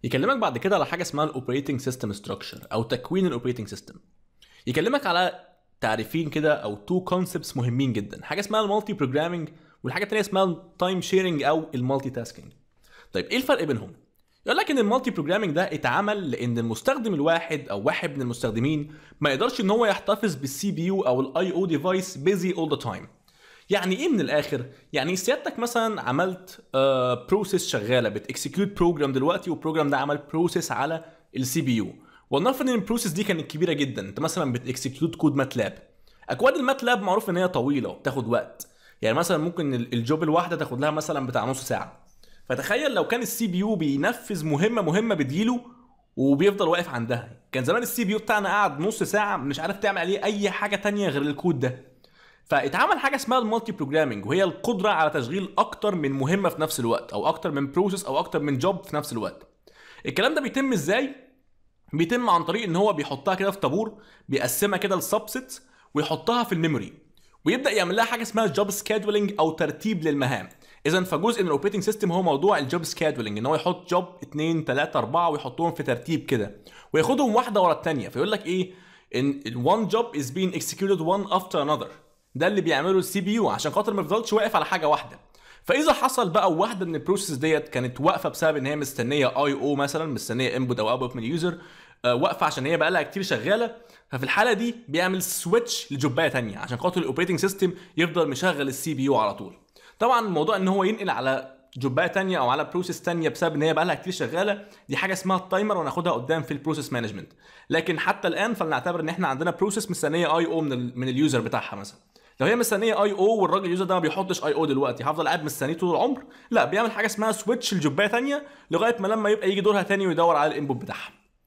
يكلمك بعد كده على حاجه اسمها الاوبريتنج سيستم ستراكشر او تكوين الاوبريتنج سيستم يكلمك على تعريفين كده او تو كونسبتس مهمين جدا حاجه اسمها المالتي بروجرامينج والحاجه الثانيه اسمها التايم شيرنج او المالتي تاسكينج طيب ايه الفرق بينهم يقول لك ان المالتي بروجرامينج ده اتعمل لان المستخدم الواحد او واحد من المستخدمين ما يقدرش ان هو يحتفظ بالسي بي يو او الاي او ديفايس بيزي اول ذا تايم يعني ايه من الاخر يعني سيادتك مثلا عملت بروسيس شغاله بتكسكيوت بروجرام دلوقتي والبروجرام ده عمل بروسيس على السي بي يو ولنفرض ان البروسيس دي كانت كبيره جدا انت مثلا بتكسكيوت كود ماتلاب اكواد الماتلاب معروف ان هي طويله وبتاخد وقت يعني مثلا ممكن ال- الجوب الواحده تاخد لها مثلا بتاع نص ساعه فتخيل لو كان السي بي يو بينفذ مهمه مهمه بتجيله وبيفضل واقف عندها كان زمان السي بي يو بتاعنا قاعد نص ساعه مش عارف تعمل عليه اي حاجه تانية غير الكود ده فاتعمل حاجه اسمها المالتي بروجرامينج وهي القدره على تشغيل اكتر من مهمه في نفس الوقت او اكتر من بروسيس او اكتر من جوب في نفس الوقت الكلام ده بيتم ازاي بيتم عن طريق ان هو بيحطها كده في طابور بيقسمها كده لسبسيت ويحطها في الميموري ويبدا يعمل لها حاجه اسمها جوب سكادولينج او ترتيب للمهام اذا فجزء من الاوبريتنج سيستم هو موضوع الجوب سكادولينج ان هو يحط جوب 2 3 4 ويحطهم في ترتيب كده وياخدهم واحده ورا الثانيه فيقول لك ايه ان one job is being executed one after another ده اللي بيعمله السي بي يو عشان خاطر ما يفضلش واقف على حاجه واحده فاذا حصل بقى واحده من البروسيس ديت كانت واقفه بسبب ان هي مستنيه اي او مثلا مستنيه انبوت او اوتبوت من اليوزر آه، واقفه عشان هي بقى لها كتير شغاله ففي الحاله دي بيعمل سويتش لجوبايه تانية عشان خاطر الاوبريتنج سيستم يفضل مشغل السي بي يو على طول طبعا الموضوع ان هو ينقل على جوبايه تانية او على بروسيس تانية بسبب ان هي بقى لها كتير شغاله دي حاجه اسمها التايمر وناخدها قدام في البروسيس مانجمنت لكن حتى الان فلنعتبر ان احنا عندنا بروسيس مستنيه اي او من ال من اليوزر بتاعها مثلا لو هي مستنيه اي او والراجل اليوزر ده ما بيحطش اي او دلوقتي هفضل قاعد مستنيه طول العمر لا بيعمل حاجه اسمها سويتش لجوبايه تانية لغايه ما لما يبقى يجي دورها تاني ويدور على الانبوت بتاعها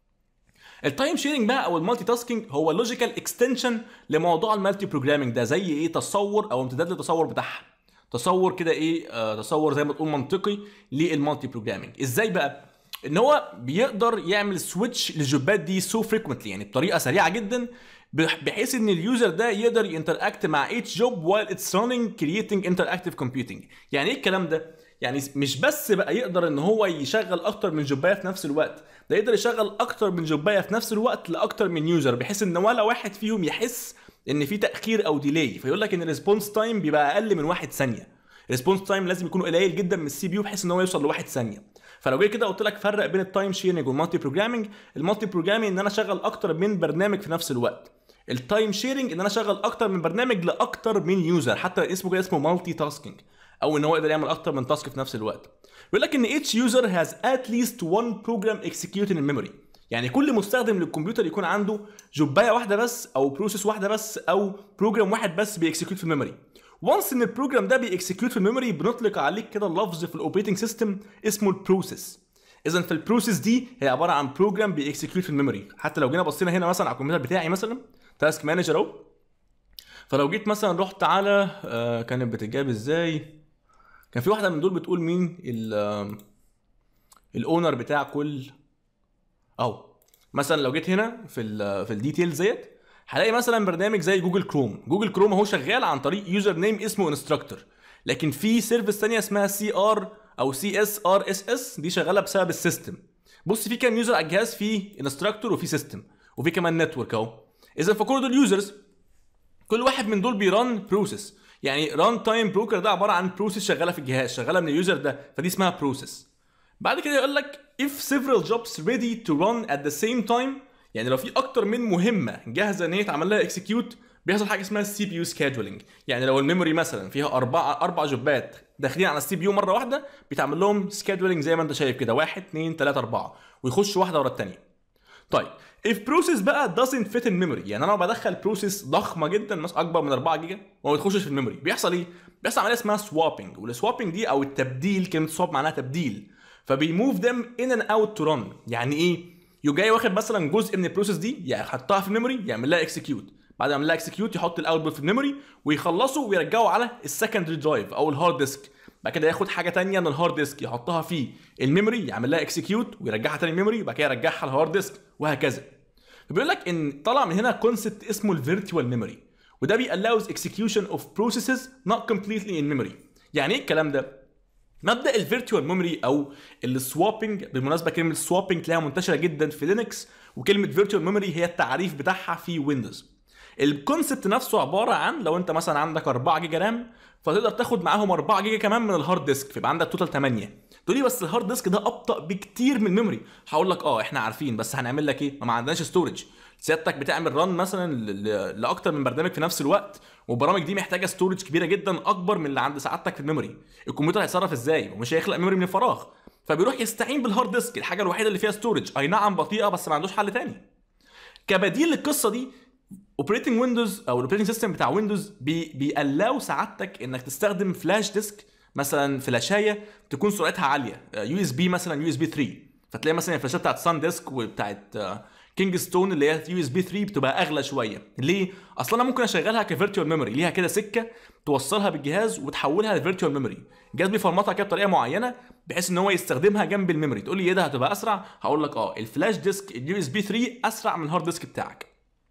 التايم شيرنج بقى او المالتي تاسكينج هو لوجيكال اكستنشن لموضوع المالتي بروجرامينج ده زي ايه تصور او امتداد للتصور بتاعها تصور كده ايه آه تصور زي ما تقول منطقي للمالتي بروجرامينج ازاي بقى ان هو بيقدر يعمل سويتش للجوبات دي سو فريكوينتلي يعني بطريقه سريعه جدا بح- بحيث ان اليوزر ده يقدر ينتراكت مع each job while it's running creating interactive computing يعني ايه الكلام ده يعني مش بس بقى يقدر ان هو يشغل اكتر من جوبايه في نفس الوقت ده يقدر يشغل اكتر من جوبايه في نفس الوقت لاكتر من يوزر بحيث ان ولا واحد فيهم يحس ان في تاخير او ديلي فيقول لك ان الريسبونس تايم بيبقى اقل من واحد ثانيه الريسبونس تايم لازم يكون قليل جدا من السي بي يو بحيث ان هو يوصل لواحد ثانيه فلو جيت كده قلت لك فرق بين التايم شيرنج والمالتي بروجرامينج المالتي بروجرامينج ان انا اشغل اكتر من برنامج في نفس الوقت التايم شيرنج ان انا اشغل اكتر من برنامج لاكتر من يوزر حتى اسمه كده اسمه مالتي تاسكينج او ان هو يقدر يعمل اكتر من تاسك في نفس الوقت بيقول لك ان each user has at least one program executed in memory يعني كل مستخدم للكمبيوتر يكون عنده جوبايه واحده بس او بروسيس واحده بس او بروجرام واحد بس بيكسكيوت في الميموري وانس ان البروجرام ده بيكسكيوت في الميموري بنطلق عليك كده لفظ في الاوبريتنج سيستم اسمه البروسيس اذا في البروسيس دي هي عباره عن بروجرام بيكسكيوت في الميموري حتى لو جينا بصينا هنا مثلا على الكمبيوتر بتاعي مثلا تاسك مانجر اهو فلو جيت مثلا رحت على آه كانت بتتجاب ازاي كان في واحده من دول بتقول مين ال الاونر بتاع كل اهو مثلا لو جيت هنا في ال في الديتيلز ديت هلاقي مثلا برنامج زي جوجل كروم جوجل كروم اهو شغال عن طريق يوزر نيم اسمه انستراكتور لكن في سيرفيس ثانيه اسمها سي ار او سي اس ار اس اس دي شغاله بسبب السيستم بص في كام يوزر على الجهاز في انستراكتور وفي سيستم وفي كمان نتورك اهو اذا فكل دول يوزرز كل واحد من دول بيران بروسيس يعني ران تايم بروكر ده عباره عن بروسيس شغاله في الجهاز شغاله من اليوزر ده فدي اسمها بروسيس بعد كده يقول لك if several jobs ready to run at the same time يعني لو في اكتر من مهمه جاهزه ان هي يتعمل لها اكسكيوت بيحصل حاجه اسمها السي بي يو سكادولينج يعني لو الميموري مثلا فيها اربعه اربع جوبات داخلين على السي بي يو مره واحده بيتعمل لهم سكادولينج زي ما انت شايف كده واحد اثنين ثلاثه اربعه ويخشوا واحده ورا الثانيه طيب if process بقى doesn't fit in memory يعني انا بدخل بروسيس ضخمه جدا مثلا اكبر من 4 جيجا وما بتخشش في الميموري بيحصل ايه بيحصل عمليه اسمها swapping والسوابنج دي او التبديل كلمه swap معناها تبديل فبيموف them in and out to run يعني ايه يو جاي واخد مثلا جزء من البروسيس دي يحطها في الميموري يعمل لها اكسكيوت بعد ما يعمل لها اكسكيوت يحط الاوتبوت في الميموري ويخلصه ويرجعه على السكندري درايف او الهارد ديسك بعد كده ياخد حاجه تانية من الهارد ديسك يحطها في الميموري يعمل لها اكسكيوت ويرجعها تاني الميموري وبعد كده يرجعها الهارد ديسك وهكذا فبيقول لك ان طلع من هنا كونسبت اسمه الفيرتوال ميموري وده بيallows execution of processes not completely in memory يعني ايه الكلام ده مبدا الفيرتوال ميموري او السوابنج بالمناسبه كلمه سوابنج تلاقيها منتشره جدا في لينكس وكلمه فيرتوال ميموري هي التعريف بتاعها في ويندوز الكونسبت نفسه عباره عن لو انت مثلا عندك 4 جيجا رام فتقدر تاخد معاهم 4 جيجا كمان من الهارد ديسك فيبقى عندك توتال 8 تقول لي بس الهارد ديسك ده ابطا بكتير من الميموري هقول لك اه احنا عارفين بس هنعمل لك ايه ما عندناش ستورج سيادتك بتعمل ران مثلا ل- لاكتر من برنامج في نفس الوقت والبرامج دي محتاجه ستورج كبيره جدا اكبر من اللي عند سعادتك في الميموري الكمبيوتر هيتصرف ازاي ومش هيخلق ميموري من الفراغ فبيروح يستعين بالهارد ديسك الحاجه الوحيده اللي فيها ستورج اي نعم بطيئه بس ما عندوش حل تاني كبديل للقصه دي اوبريتنج ويندوز او الاوبريتنج سيستم بتاع ويندوز بي بيقلاو سعادتك انك تستخدم فلاش ديسك مثلا فلاشايه تكون سرعتها عاليه يو اس بي مثلا يو اس بي 3 فتلاقي مثلا الفلاشات بتاعت سان ديسك وبتاعت كينج ستون اللي هي يو اس بي 3 بتبقى اغلى شويه ليه اصلا انا ممكن اشغلها كفيرتوال ميموري ليها كده سكه توصلها بالجهاز وتحولها لفيرتوال ميموري الجهاز بيفرمطها كده بطريقه معينه بحيث ان هو يستخدمها جنب الميموري تقول لي ايه ده هتبقى اسرع هقول لك اه الفلاش ديسك اليو اس بي 3 اسرع من الهارد ديسك بتاعك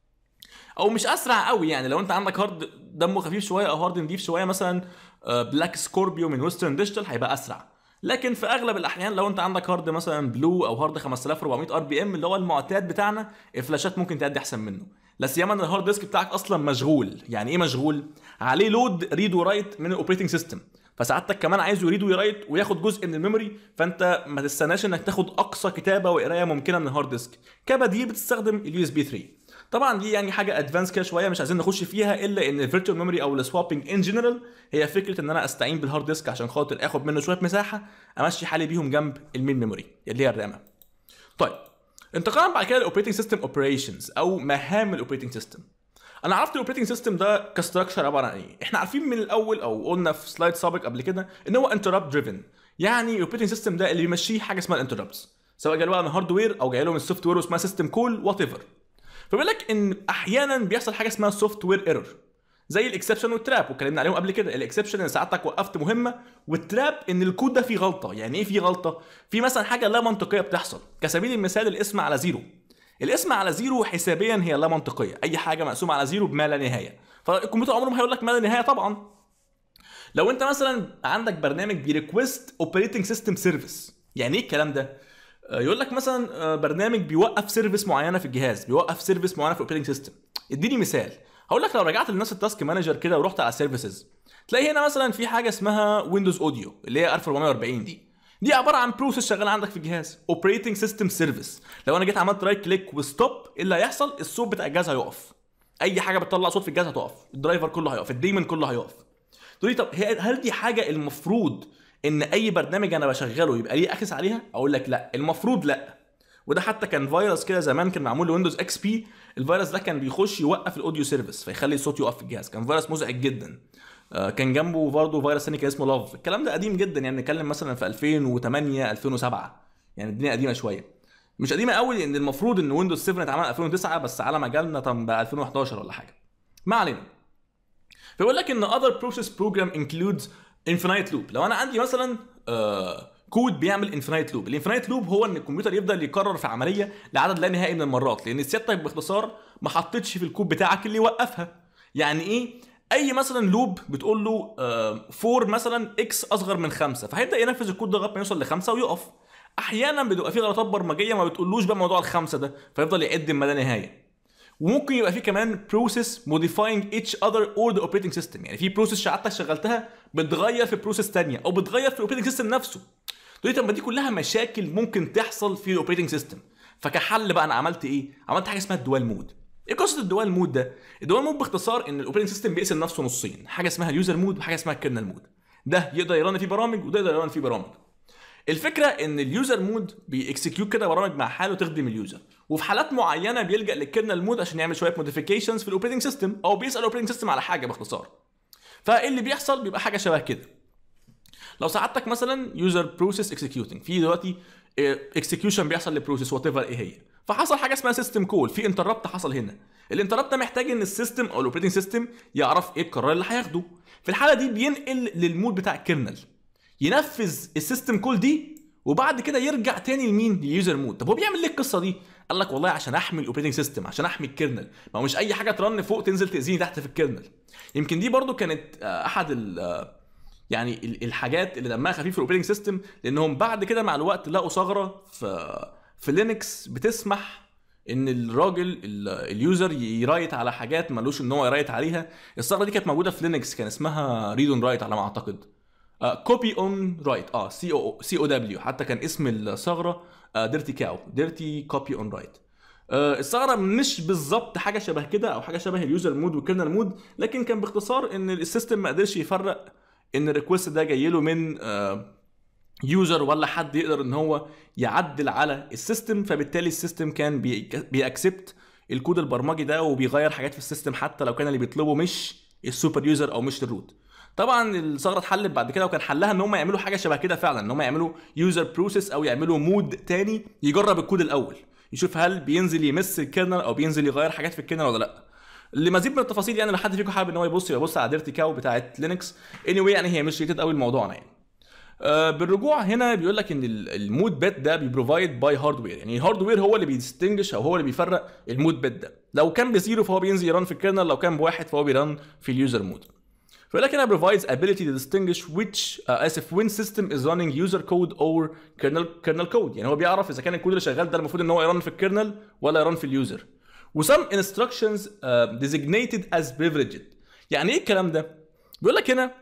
او مش اسرع قوي يعني لو انت عندك هارد دمه خفيف شويه او هارد نضيف شويه مثلا بلاك سكوربيو من ويسترن ديجيتال هيبقى اسرع لكن في اغلب الاحيان لو انت عندك هارد مثلا بلو او هارد 5400 ار بي ام اللي هو المعتاد بتاعنا الفلاشات ممكن تأدي احسن منه لا سيما ان الهارد ديسك بتاعك اصلا مشغول يعني ايه مشغول عليه لود ريد ورايت من الاوبريتنج سيستم فسعادتك كمان عايزه يريد ويرايت وياخد جزء من الميموري فانت ما تستناش انك تاخد اقصى كتابه وقرايه ممكنه من الهارد ديسك كبديل بتستخدم اليو اس بي 3 طبعا دي يعني حاجه ادفانس كده شويه مش عايزين نخش فيها الا ان الفيرتشوال ميموري او السوابنج ان جنرال هي فكره ان انا استعين بالهارد ديسك عشان خاطر اخد منه شويه مساحه امشي حالي بيهم جنب المين ميموري اللي هي الرامه طيب انتقالا بعد كده للاوبريتنج سيستم اوبريشنز او مهام الاوبريتنج سيستم انا عرفت الاوبريتنج سيستم ده كستراكشر عباره عن ايه احنا عارفين من الاول او قلنا في سلايد سابق قبل كده ان هو انتربت دريفن يعني الاوبريتنج سيستم ده اللي بيمشيه حاجه اسمها الانتربتس سواء جاي له بقى من هاردوير او جاي له من سوفت وير واسمها سيستم كول وات ايفر فبيقول لك ان احيانا بيحصل حاجه اسمها سوفت وير ايرور زي الاكسبشن والتراب واتكلمنا عليهم قبل كده الاكسبشن ان ساعتك وقفت مهمه والتراب ان الكود ده فيه غلطه يعني ايه فيه غلطه في مثلا حاجه لا منطقيه بتحصل كسبيل المثال الاسم على زيرو الاسم على زيرو حسابيا هي لا منطقيه اي حاجه مقسومه على زيرو بما لا نهايه فالكمبيوتر عمره ما هيقول لك ما لا نهايه طبعا لو انت مثلا عندك برنامج بيريكويست اوبريتنج سيستم سيرفيس يعني ايه الكلام ده آه، يقول لك مثلا آه، برنامج بيوقف سيرفيس معينه في الجهاز بيوقف سيرفيس معينه في الاوبريتنج سيستم اديني مثال هقول لك لو رجعت للناس التاسك مانجر كده ورحت على سيرفيسز تلاقي هنا مثلا في حاجه اسمها ويندوز اوديو اللي هي 1440 دي دي عباره عن بروسيس شغال عندك في الجهاز اوبريتنج سيستم سيرفيس لو انا جيت عملت رايت كليك وستوب ايه اللي هيحصل الصوت بتاع الجهاز هيقف اي حاجه بتطلع صوت في الجهاز هتقف الدرايفر كله هيقف الديمن كله هيقف تقول لي طب هي- هل دي حاجه المفروض ان اي برنامج انا بشغله يبقى ليه اكسس عليها اقول لك لا المفروض لا وده حتى كان فيروس كده زمان كان معمول لويندوز اكس بي الفيروس ده كان بيخش يوقف الاوديو سيرفيس فيخلي الصوت يقف في الجهاز كان فيروس مزعج جدا آه، كان جنبه برضه فيروس ثاني كان اسمه لاف الكلام ده قديم جدا يعني نتكلم مثلا في 2008 2007 يعني الدنيا قديمه شويه مش قديمه قوي لان المفروض ان ويندوز 7 اتعمل 2009 بس على مجالنا طب بقى 2011 ولا حاجه ما علينا فيقول لك ان other process program includes infinite loop لو انا عندي مثلا آه كود بيعمل انفينيت لوب الانفينيت لوب هو ان الكمبيوتر يفضل يكرر في عمليه لعدد لا نهائي من المرات لان سيادتك باختصار ما حطيتش في الكود بتاعك اللي يوقفها يعني ايه اي مثلا لوب بتقول له فور مثلا اكس اصغر من خمسة فهيبدا ينفذ الكود ده لغايه ما يوصل لخمسة ويقف احيانا بتبقى في غلطات برمجيه ما بتقولوش بقى موضوع الخمسه ده فيفضل يعد ما لا نهايه وممكن يبقى في كمان بروسيس موديفاينج ايتش اذر اور ذا اوبريتنج سيستم يعني في بروسيس ساعتك شغلتها بتغير في بروسيس ثانيه او بتغير في الاوبريتنج سيستم نفسه تقول لي طب ما دي كلها مشاكل ممكن تحصل في الاوبريتنج سيستم فكحل بقى انا عملت ايه عملت حاجه اسمها الدوال مود ايه قصه الدوال مود ده الدوال مود باختصار ان الاوبريتنج سيستم بيقسم نفسه نصين حاجه اسمها اليوزر مود وحاجه اسمها الكيرنل مود ده يقدر يرن فيه برامج وده يقدر يرن فيه برامج الفكره ان اليوزر مود بيكسكيوت كده برامج مع حاله تخدم اليوزر وفي حالات معينه بيلجا للكيرنل مود عشان يعمل شويه موديفيكيشنز في الاوبريتنج سيستم او بيسال الاوبريتنج سيستم على حاجه باختصار فايه اللي بيحصل بيبقى حاجه شبه كده لو ساعدتك مثلا يوزر بروسيس اكسكيوتنج في دلوقتي اكسكيوشن بيحصل لبروسيس وات ايفر ايه هي فحصل حاجه اسمها سيستم كول في انتربت حصل هنا الانتربت ده محتاج ان السيستم او الاوبريتنج سيستم يعرف ايه القرار اللي هياخده في الحاله دي بينقل للمود بتاع الكيرنل ينفذ السيستم كول دي وبعد كده يرجع تاني لمين لليوزر مود طب هو بيعمل ليه القصه دي قال لك والله عشان احمي الاوبريتنج سيستم عشان احمي الكيرنل ما هو مش اي حاجه ترن فوق تنزل تاذيني تحت في الكيرنل يمكن دي برضو كانت آه، احد ال آه، يعني ال- الحاجات اللي دمها خفيف في الاوبريتنج سيستم لانهم بعد كده مع الوقت لقوا ثغره في في لينكس بتسمح ان الراجل ال- اليوزر يرايت على حاجات ملوش ان هو يرايت عليها الثغره دي كانت موجوده في لينكس كان اسمها ريد اون رايت على ما اعتقد كوبي اون رايت اه سي او سي او دبليو حتى كان اسم الثغره ديرتي كاو ديرتي كوبي اون رايت الثغره مش بالظبط حاجه شبه كده او حاجه شبه اليوزر مود والكيرنل مود لكن كان باختصار ان السيستم ما قدرش يفرق ان الريكوست ده جاي له من يوزر ولا حد يقدر ان هو يعدل على السيستم فبالتالي السيستم كان بيأكسبت الكود البرمجي ده وبيغير حاجات في السيستم حتى لو كان اللي بيطلبه مش السوبر يوزر او مش الروت طبعا الثغره اتحلت بعد كده وكان حلها ان هم يعملوا حاجه شبه كده فعلا ان هم يعملوا يوزر بروسيس او يعملوا مود تاني يجرب الكود الاول يشوف هل بينزل يمس الكيرنل او بينزل يغير حاجات في الكيرنل ولا لا لمزيد من التفاصيل يعني لو حد فيكم حابب ان هو يبص يبص على ديرتي كاو بتاعت لينكس اني anyway يعني هي مش ريتد قوي لموضوعنا يعني آه بالرجوع هنا بيقول لك ان ال- المود بيت ده بيبروفايد باي هاردوير يعني الهاردوير هو اللي بيدستنجش او هو اللي بيفرق المود بيت ده لو كان بزيرو فهو بينزل يران في الكيرنل لو كان بواحد فهو بيران في اليوزر مود فيقول لك هنا provides ability to distinguish which uh, اسف when system is running user code or kernel kernel code يعني هو بيعرف اذا كان الكود اللي شغال ده المفروض ان هو يرن في الكيرنل ولا يرن في اليوزر و some instructions uh, designated as privileged يعني ايه الكلام ده بيقول لك هنا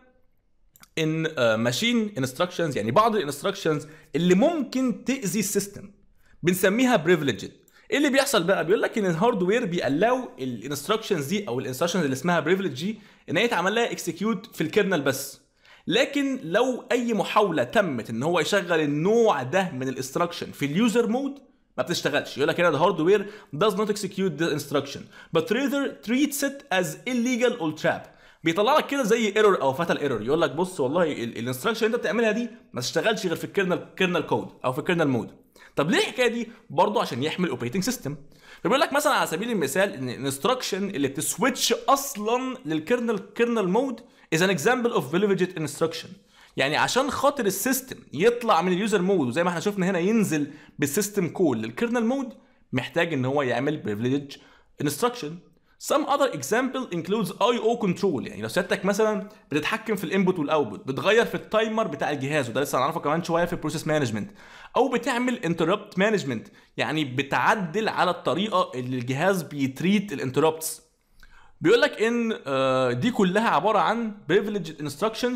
ان ماشين انستراكشنز يعني بعض الانستراكشنز اللي ممكن تاذي السيستم بنسميها بريفليجد ايه اللي بيحصل بقى بيقول لك ان الهاردوير بيقلاو الانستراكشنز دي او الانستراكشنز اللي اسمها بريفليج دي ان هي يتعمل لها اكسكيوت في الكيرنل بس لكن لو اي محاوله تمت ان هو يشغل النوع ده من الانستراكشن في اليوزر مود ما بتشتغلش يقول لك هنا the hardware does not execute the instruction but rather treats it as illegal or trap بيطلع لك كده زي ايرور او فاتال ايرور يقول لك بص والله الانستراكشن اللي انت بتعملها دي ما تشتغلش غير في الكيرنل كيرنل كود او في الكيرنل مود طب ليه الحكايه دي برضه عشان يحمي الاوبريتنج سيستم فبيقول لك مثلا على سبيل المثال ان الانستراكشن اللي بتسويتش اصلا للكيرنل كيرنل مود is an example of privileged instruction يعني عشان خاطر السيستم يطلع من اليوزر مود وزي ما احنا شفنا هنا ينزل بالسيستم كول للكيرنل مود محتاج ان هو يعمل privilege instruction Some other example includes I/O control يعني لو سيادتك مثلا بتتحكم في الانبوت والاوتبوت بتغير في التايمر بتاع الجهاز وده لسه هنعرفه كمان شويه في البروسيس مانجمنت او بتعمل انتربت مانجمنت يعني بتعدل على الطريقه اللي الجهاز بيتريت الانتربتس بيقول لك ان آه، دي كلها عباره عن privileged instructions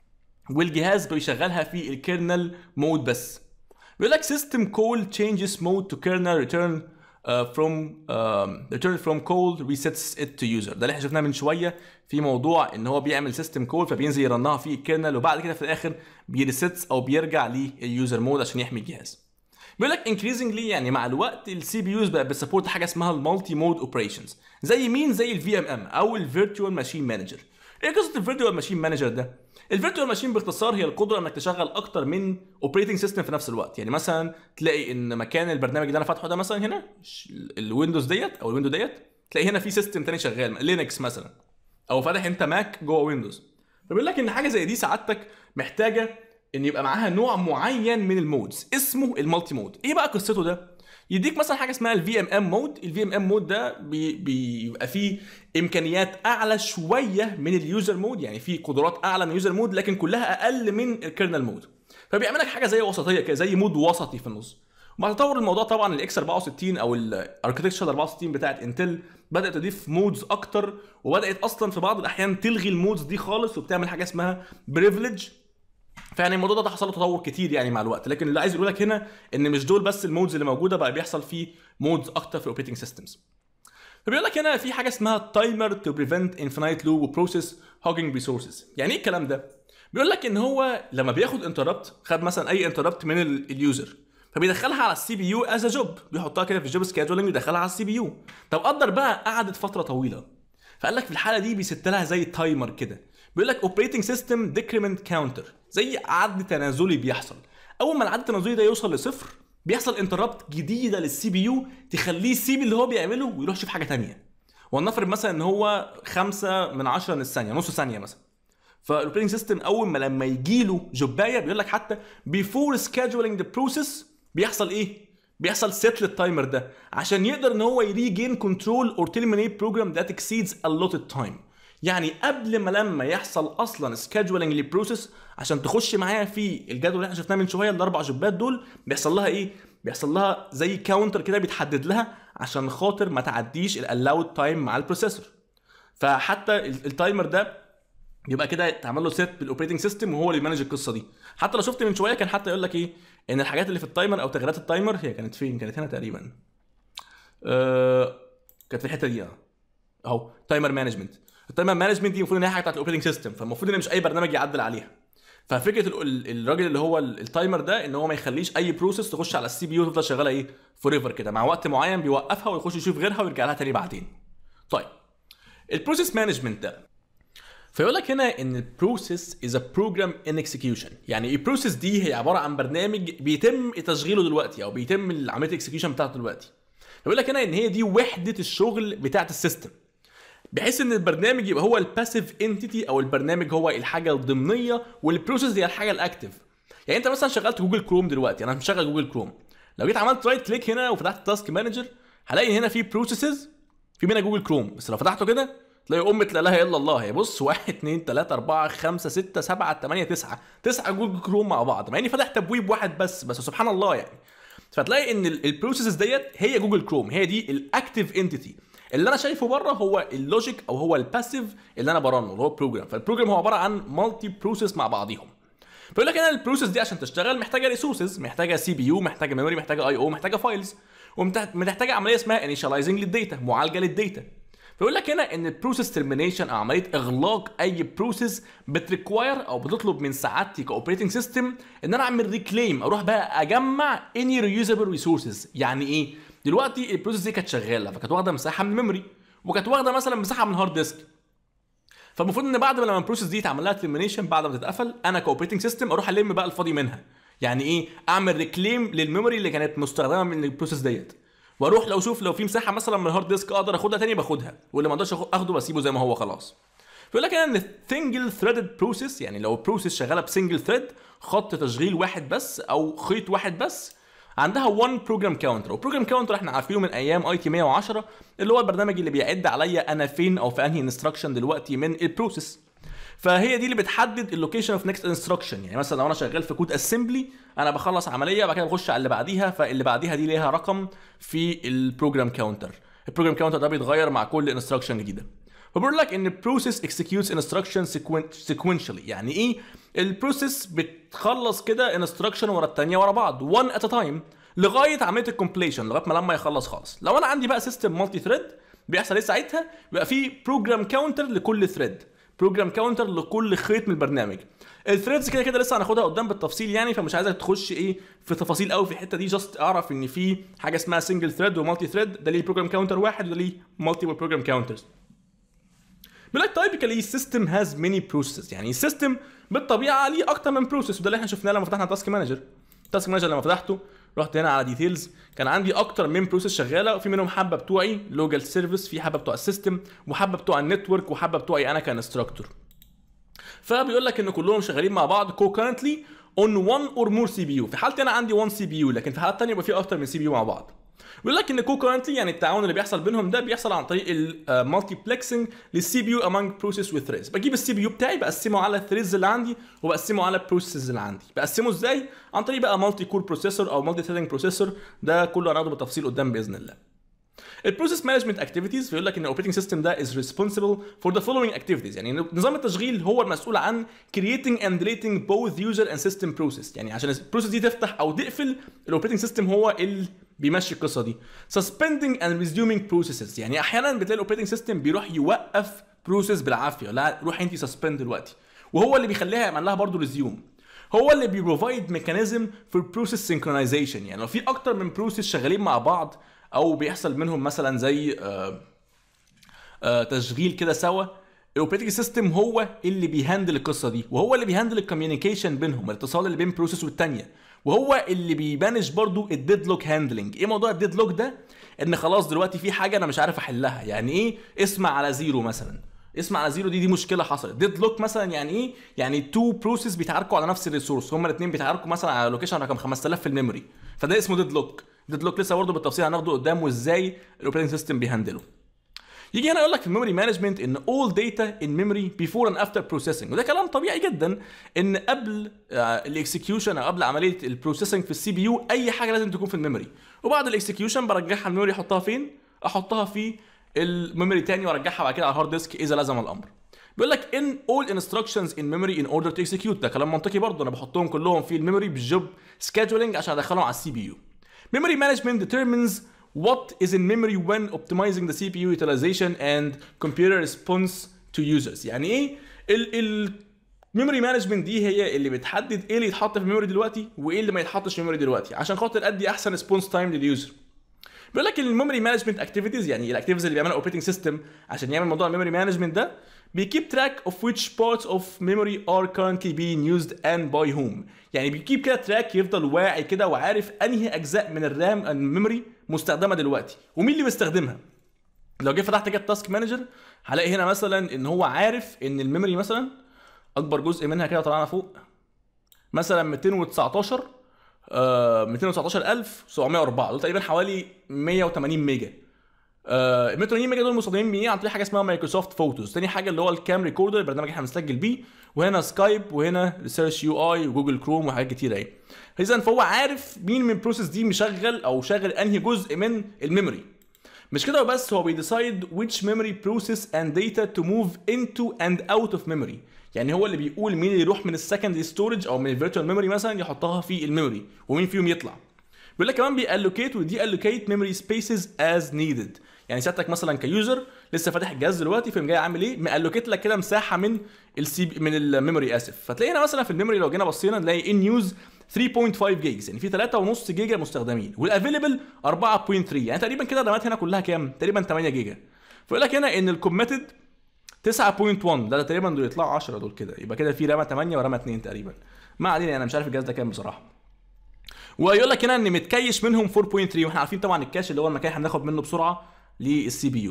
والجهاز بيشغلها في الكيرنل مود بس بيقول لك system call changes mode to kernel return uh, from um, return from call resets it to user ده اللي احنا شفناه من شويه في موضوع ان هو بيعمل سيستم كول فبينزل يرنها في الكيرنل وبعد كده في الاخر بيريسيتس او بيرجع لليوزر مود عشان يحمي الجهاز بيقول لك increasingly يعني مع الوقت السي بي يوز بقى بتسبورت حاجه اسمها المالتي مود اوبريشنز زي مين زي الفي ام ام او الفيرتشوال ماشين مانجر ايه قصه الفيرتشوال ماشين مانجر ده الفيرتشوال ماشين باختصار هي القدره انك تشغل اكتر من اوبريتنج سيستم في نفس الوقت يعني مثلا تلاقي ان مكان البرنامج اللي انا فاتحه ده مثلا هنا ش- الويندوز ديت او الويندو ديت تلاقي هنا في سيستم تاني شغال لينكس مثلا او فاتح انت ماك جوه ويندوز فبيقول لك ان حاجه زي دي سعادتك محتاجه ان يبقى معاها نوع معين من المودز اسمه المالتي مود ايه بقى قصته ده يديك مثلا حاجه اسمها الفي ام ام مود الفي ام ام مود ده بي بيبقى فيه امكانيات اعلى شويه من اليوزر مود يعني فيه قدرات اعلى من اليوزر مود لكن كلها اقل من الكيرنل مود فبيعمل لك حاجه زي وسطيه كده زي مود وسطي في النص مع تطور الموضوع طبعا الاكس 64 او الاركتكتشر 64 بتاعت انتل بدات تضيف مودز اكتر وبدات اصلا في بعض الاحيان تلغي المودز دي خالص وبتعمل حاجه اسمها بريفليج فيعني الموضوع ده حصل له تطور كتير يعني مع الوقت لكن اللي عايز يقول لك هنا ان مش دول بس المودز اللي موجوده بقى بيحصل فيه مودز اكتر في الاوبريتنج سيستمز فبيقول لك هنا في حاجه اسمها تايمر تو بريفنت انفينيت لوب وبروسيس هوجينج ريسورسز يعني ايه الكلام ده بيقول لك ان هو لما بياخد انتربت خد مثلا اي انتربت من ال- اليوزر فبيدخلها على السي بي يو از جوب بيحطها كده في الجوب سكيدولينج ويدخلها على السي بي يو طب قدر بقى قعدت فتره طويله فقال لك في الحاله دي بيست لها زي تايمر كده بيقول لك اوبريتنج سيستم ديكريمنت كاونتر زي عد تنازلي بيحصل اول ما العد التنازلي ده يوصل لصفر بيحصل انتربت جديده للسي بي يو تخليه يسيب اللي هو بيعمله ويروح يشوف حاجه تانية ولنفرض مثلا ان هو خمسة من عشرة من الثانيه نص ثانيه مثلا فالاوبريتنج سيستم اول ما لما يجي له جوبايه بيقول لك حتى بيفور سكادجولينج ذا بروسيس بيحصل ايه؟ بيحصل سيت للتايمر ده عشان يقدر ان هو يريجين كنترول اور تيرمينيت بروجرام ذات اكسيدز allotted تايم يعني قبل ما لما يحصل اصلا سكادجولينج للبروسيس عشان تخش معايا في الجدول اللي احنا شفناه من شويه الاربع جوبات دول بيحصل لها ايه بيحصل لها زي كاونتر كده بيتحدد لها عشان خاطر ما تعديش الالاود تايم مع البروسيسور فحتى ال- التايمر ده يبقى كده اتعمل له سيت بالاوبريتنج سيستم وهو اللي يمانج القصه دي حتى لو شفت من شويه كان حتى يقول لك ايه ان الحاجات اللي في التايمر او تغييرات التايمر هي كانت فين كانت هنا تقريبا آه كانت في الحته دي اه اهو تايمر مانجمنت التايمر مانجمنت دي المفروض ان هي حاجه بتاعت الاوبريتنج سيستم فالمفروض ان مش اي برنامج يعدل عليها ففكره ال- ال- الراجل اللي هو ال- التايمر ده ان هو ما يخليش اي بروسيس تخش على السي بي يو وتفضل شغاله ايه فور ايفر كده مع وقت معين بيوقفها ويخش يشوف غيرها ويرجع لها تاني بعدين طيب البروسيس مانجمنت ده فيقول لك هنا ان البروسيس از ا بروجرام ان اكسكيوشن يعني البروسيس دي هي عباره عن برنامج بيتم تشغيله دلوقتي او بيتم عمليه الاكسكيوشن بتاعته دلوقتي فيقول لك هنا ان هي دي وحده الشغل بتاعه السيستم بحيث ان البرنامج يبقى هو الباسيف انتيتي او البرنامج هو الحاجه الضمنيه والبروسيس هي الحاجه الاكتف يعني انت مثلا شغلت جوجل كروم دلوقتي انا مشغل جوجل كروم لو جيت عملت رايت كليك هنا وفتحت تاسك مانجر هلاقي هنا في بروسيسز في منها جوجل كروم بس لو فتحته كده تلاقي أمة لا إله إلا الله هي بص 1 2 3 4 5 6 7 8 9 9 جوجل كروم مع بعض مع إني فاتح تبويب واحد بس بس سبحان الله يعني فتلاقي إن البروسيسز ديت هي جوجل كروم هي دي الأكتيف انتيتي اللي انا شايفه بره هو اللوجيك او هو الباسيف اللي انا برنه اللي هو البروجرام فالبروجرام هو عباره عن مالتي بروسيس مع بعضيهم فيقول لك هنا البروسيس دي عشان تشتغل محتاجه ريسورسز محتاجه سي بي يو محتاجه ميموري محتاجه اي او محتاجه فايلز ومحتاجه عمليه اسمها انيشاليزنج للداتا معالجه للداتا فيقول لك هنا ان البروسيس ترمينيشن او عمليه اغلاق اي بروسيس بتريكواير او بتطلب من سعادتي كاوبريتنج سيستم ان انا اعمل ريكليم اروح بقى اجمع اني ريوزابل ريسورسز يعني ايه دلوقتي البروسيس دي كانت شغاله فكانت واخده مساحه من الميموري وكانت واخده مثلا مساحه من هارد ديسك فالمفروض ان بعد ما لما البروسيس دي يتعمل لها ترمينيشن بعد ما تتقفل انا كاوبريتنج سيستم اروح الم بقى الفاضي منها يعني ايه اعمل ريكليم للميموري اللي كانت مستخدمه من البروسيس ديت واروح لو اشوف لو في مساحه مثلا من الهارد ديسك اقدر اخدها تاني باخدها واللي ما اقدرش اخده بسيبه زي ما هو خلاص بيقول لك هنا ان سنجل ثريدد بروسيس يعني لو بروسيس شغاله بسنجل ثريد خط تشغيل واحد بس او خيط واحد بس عندها 1 بروجرام كاونتر وبروجرام كاونتر احنا عارفينه من ايام اي تي 110 اللي هو البرنامج اللي بيعد عليا انا فين او في انهي انستراكشن دلوقتي من البروسيس فهي دي اللي بتحدد اللوكيشن اوف نيكست انستراكشن يعني مثلا لو انا شغال في كود اسمبلي انا بخلص عمليه بعد كده بخش على اللي بعديها فاللي بعديها دي ليها رقم في البروجرام كاونتر البروجرام كاونتر ده بيتغير مع كل انستراكشن جديده فبيقول لك ان البروسيس اكسكيوتس انستراكشن سيكونشالي يعني ايه البروسيس بتخلص كده انستراكشن ورا الثانيه ورا بعض 1 ات تايم لغايه عمليه الكومبليشن لغايه ما لما يخلص خالص لو انا عندي بقى سيستم مالتي ثريد بيحصل ايه ساعتها بيبقى في بروجرام كاونتر لكل ثريد بروجرام كاونتر لكل خيط من البرنامج الثريدز كده كده لسه هناخدها قدام بالتفصيل يعني فمش عايزك تخش ايه في تفاصيل قوي في الحته دي جاست اعرف ان في حاجه اسمها سنجل ثريد ومالتي ثريد ده ليه بروجرام كاونتر واحد وده ليه مالتيبل بروجرام كاونترز بيقول لك تايبيكالي سيستم هاز ماني بروسيس يعني السيستم بالطبيعه ليه اكتر من بروسيس وده اللي احنا شفناه لما فتحنا تاسك مانجر تاسك مانجر لما فتحته رحت هنا على ديتيلز كان عندي اكتر من بروسيس شغاله وفي منهم حبه بتوعي لوجال سيرفيس في حبه بتوع السيستم وحبه بتوع النتورك وحبه بتوعي انا كانستراكتور فبيقول لك ان كلهم شغالين مع بعض كوكرنتلي اون 1 اور مور سي بي يو في حالتي انا عندي 1 سي بي يو لكن في حالات ثانيه يبقى في اكتر من سي بي يو مع بعض بيقول لك ان كوكرنتلي يعني التعاون اللي بيحصل بينهم ده بيحصل عن طريق المالتي بلكسنج للسي بي يو امونج بروسيس وثريدز بجيب السي بي يو بتاعي بقسمه على الثريدز اللي عندي وبقسمه على البروسيسز اللي عندي بقسمه ازاي عن طريق بقى مالتي كور بروسيسور او مالتي ثريدنج بروسيسور ده كله هناخده بالتفصيل قدام باذن الله البروسيس مانجمنت اكتيفيتيز بيقول لك ان الاوبريتنج سيستم ده از ريسبونسبل فور ذا فولوينج اكتيفيتيز يعني نظام التشغيل هو المسؤول عن creating and deleting both user and system process يعني عشان البروسيس دي تفتح او تقفل الاوبريتنج سيستم هو اللي بيمشي القصه دي suspending and resuming processes يعني احيانا بتلاقي الاوبريتنج سيستم بيروح يوقف بروسيس بالعافيه لا روح انت سسبند دلوقتي وهو اللي بيخليها يعمل لها برضه ريزيوم هو اللي بيبروفايد ميكانيزم في البروسيس سينكرونايزيشن يعني لو في اكتر من بروسيس شغالين مع بعض او بيحصل منهم مثلا زي آه آه تشغيل كده سوا الاوبريتنج سيستم هو اللي بيهندل القصه دي وهو اللي بيهندل الكوميونيكيشن بينهم الاتصال اللي بين بروسيس والتانيه وهو اللي بيمانج برضو الديدلوك هاندلنج ايه موضوع الديدلوك ده ان خلاص دلوقتي في حاجه انا مش عارف احلها يعني ايه اسمع على زيرو مثلا اسمع على زيرو دي دي مشكله حصلت ديدلوك مثلا يعني ايه يعني تو بروسيس بيتعاركوا على نفس الريسورس هما الاثنين بيتعاركوا مثلا على لوكيشن رقم 5000 في الميموري فده اسمه ديدلوك ديدلوك لسه برضه بالتفصيل هناخده قدام وازاي الاوبريتنج سيستم بيهندله يجي هنا يقول لك في الميموري مانجمنت ان all data in memory before and after processing وده كلام طبيعي جدا ان قبل الاكسكيوشن او قبل عمليه البروسيسنج في السي بي يو اي حاجه لازم تكون في الميموري وبعد الاكسكيوشن برجعها الميموري احطها فين احطها في الميموري تاني وارجعها بعد كده على الهارد ديسك اذا لزم الامر بيقول لك ان all instructions in memory in order to execute ده كلام منطقي برضه انا بحطهم كلهم في الميموري بالجوب scheduling عشان ادخلهم على السي بي يو memory management determines what is in memory when optimizing the CPU utilization and computer response to users يعني ايه ال ال memory management دي هي اللي بتحدد ايه اللي يتحط في الميموري دلوقتي وايه اللي ما يتحطش في الميموري دلوقتي عشان خاطر ادي احسن ريسبونس تايم لليوزر بيقول لك الميموري مانجمنت اكتيفيتيز يعني الاكتيفيتيز اللي بيعملها الاوبريتنج سيستم عشان يعمل موضوع الميموري مانجمنت ده بيكيب تراك اوف which parts of memory are currently being used and by whom يعني بيكيب كده تراك يفضل واعي كده وعارف انهي اجزاء من الرام الميموري مستخدمه دلوقتي ومين اللي بيستخدمها لو جيت فتحت كده التاسك مانجر هلاقي هنا مثلا ان هو عارف ان الميموري مثلا اكبر جزء منها كده طلعنا فوق مثلا 219 آه 219704 دول تقريبا حوالي 180 ميجا آه 180 ميجا دول مستخدمين بيه عن طريق حاجه اسمها مايكروسوفت فوتوز تاني حاجه اللي هو الكام ريكوردر البرنامج اللي احنا بنسجل بيه وهنا سكايب وهنا ريسيرش يو اي وجوجل كروم وحاجات كتيره اهي اذا فهو عارف مين من البروسيس دي مشغل او شغل انهي جزء من الميموري مش كده وبس هو بيديسايد which memory process and data to move into and out of memory يعني هو اللي بيقول مين اللي يروح من السكندري ستورج او من الفيرتشوال ميموري مثلا يحطها في الميموري ومين فيهم يطلع بيقول لك كمان بيالوكيت ودي الوكيت ميموري سبيسز از نيدد يعني سيادتك مثلا كيوزر لسه فاتح الجهاز دلوقتي فيقوم جاي عامل ايه مالوكيت لك كده مساحه من السي من الميموري اسف فتلاقي هنا مثلا في الميموري لو جينا بصينا نلاقي ان يوز 3.5 جيجز يعني في 3.5 جيجا مستخدمين والافيلبل 4.3 يعني تقريبا كده الرامات هنا كلها كام تقريبا 8 جيجا فيقول لك هنا ان الكوميتد 9.1 ده تقريبا دول يطلعوا 10 دول كده يبقى كده في رامه 8 ورامه 2 تقريبا ما علينا انا مش عارف الجهاز ده كام بصراحه ويقول لك هنا ان متكيش منهم 4.3 واحنا عارفين طبعا الكاش اللي هو المكان اللي هناخد منه بسرعه للسي بي يو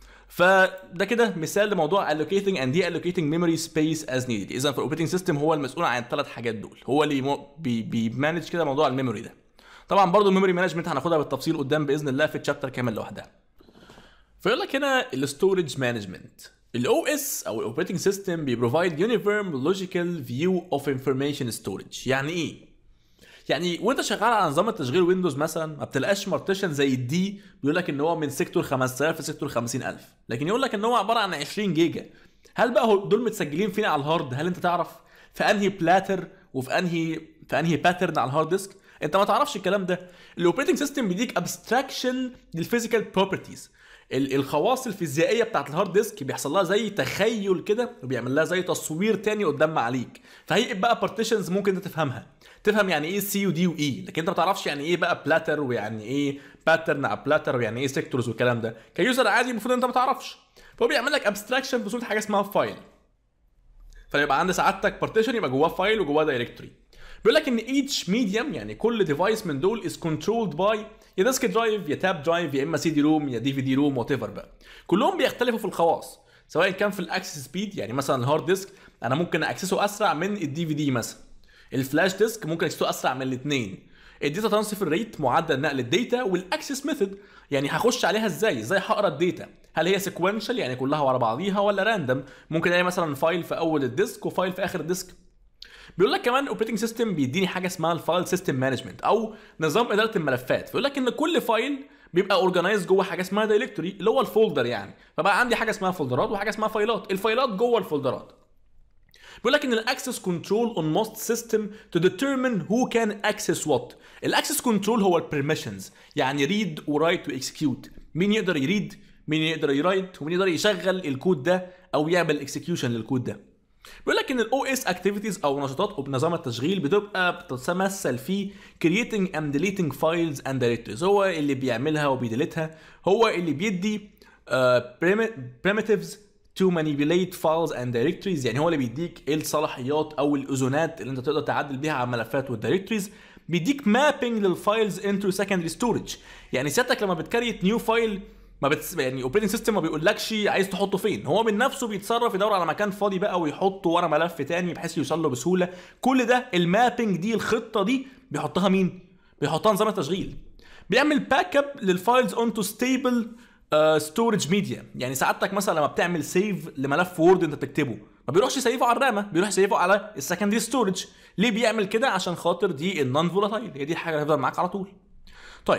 فده كده مثال لموضوع allocating and deallocating memory space as needed اذا في الاوبريتنج سيستم هو المسؤول عن الثلاث حاجات دول هو اللي مو بي بيمانج كده موضوع الميموري ده طبعا برضو الميموري مانجمنت هناخدها بالتفصيل قدام باذن الله في تشابتر كامل لوحدها فيقول لك هنا الستورج مانجمنت الاو اس او الاوبريتنج سيستم بيبروفايد يونيفورم لوجيكال فيو اوف انفورميشن ستورج يعني ايه يعني وانت شغال على نظام التشغيل ويندوز مثلا ما بتلقاش مارتيشن زي الدي بيقول لك ان هو من سيكتور 5000 لسيكتور 50000 لكن يقول لك ان هو عباره عن 20 جيجا هل بقى هو- دول متسجلين فين على الهارد هل انت تعرف في انهي بلاتر وفي انهي في انهي باترن على الهارد ديسك انت ما تعرفش الكلام ده الاوبريتنج سيستم بيديك ابستراكشن للفيزيكال بروبرتيز الخواص الفيزيائيه بتاعت الهارد ديسك بيحصل لها زي تخيل كده وبيعمل لها زي تصوير تاني قدام عليك فهي بقى بارتيشنز ممكن انت تفهمها تفهم يعني ايه سي ودي واي لكن انت ما تعرفش يعني ايه بقى بلاتر ويعني ايه باترن على بلاتر ويعني ايه سيكتورز والكلام ده كيوزر عادي المفروض انت ما تعرفش فهو بيعمل لك ابستراكشن بصوره حاجه اسمها فايل فيبقى عند سعادتك بارتيشن يبقى جواه فايل وجواه دايركتوري بيقول لك ان each ميديم يعني كل ديفايس من دول از كنترولد باي يا ديسك درايف يا تاب درايف يا اما سي دي روم يا دي في دي روم وات ايفر بقى كلهم بيختلفوا في الخواص سواء كان في الاكسس سبيد يعني مثلا الهارد ديسك انا ممكن اكسسه اسرع من الدي في دي مثلا الفلاش ديسك ممكن اكسسه اسرع من الاثنين الداتا ترانسفير ريت معدل نقل الداتا والاكسس ميثود يعني هخش عليها ازاي ازاي هقرا الداتا هل هي سيكونشال يعني كلها ورا بعضيها ولا راندوم ممكن الاقي مثلا فايل في اول الديسك وفايل في اخر الديسك بيقول لك كمان الاوبريتنج سيستم بيديني حاجه اسمها الفايل سيستم مانجمنت او نظام اداره الملفات فيقول لك ان كل فايل بيبقى اورجنايز جوه حاجه اسمها دايركتوري اللي هو الفولدر يعني فبقى عندي حاجه اسمها فولدرات وحاجه اسمها فايلات الفايلات جوه الفولدرات بيقول لك ان الاكسس كنترول اون موست سيستم تو ديترمين هو كان اكسس وات الاكسس كنترول هو البرميشنز يعني ريد ورايت واكسكيوت مين يقدر يريد مين يقدر يرايت ومين يقدر يشغل الكود ده او يعمل اكسكيوشن للكود ده بيقول لك ان الاو اس اكتيفيتيز او نشاطات بنظام التشغيل بتبقى بتتمثل في creating and deleting files and directories هو اللي بيعملها وبيديلتها هو اللي بيدي uh, primitives to manipulate files and directories يعني هو اللي بيديك ايه الصلاحيات او الاذونات اللي انت تقدر تعدل بيها على الملفات والدايركتوريز بيديك مابينج للفايلز انتو سكندري ستورج يعني سيادتك لما بتكريت نيو فايل ما بتس... يعني اوبريتنج سيستم ما بيقولكش عايز تحطه فين هو من نفسه بيتصرف يدور على مكان فاضي بقى ويحطه ورا ملف تاني بحيث يوصل له بسهوله كل ده المابينج دي الخطه دي بيحطها مين بيحطها نظام التشغيل بيعمل باك اب للفايلز اونتو ستيبل ستورج ميديا يعني سعادتك مثلا لما بتعمل سيف لملف وورد انت بتكتبه ما بيروحش يسيفه على الرامه بيروح يسيفه على السكندري ستورج ليه بيعمل كده عشان خاطر دي النون فولاتايل هي دي الحاجه اللي هتفضل معاك على طول طيب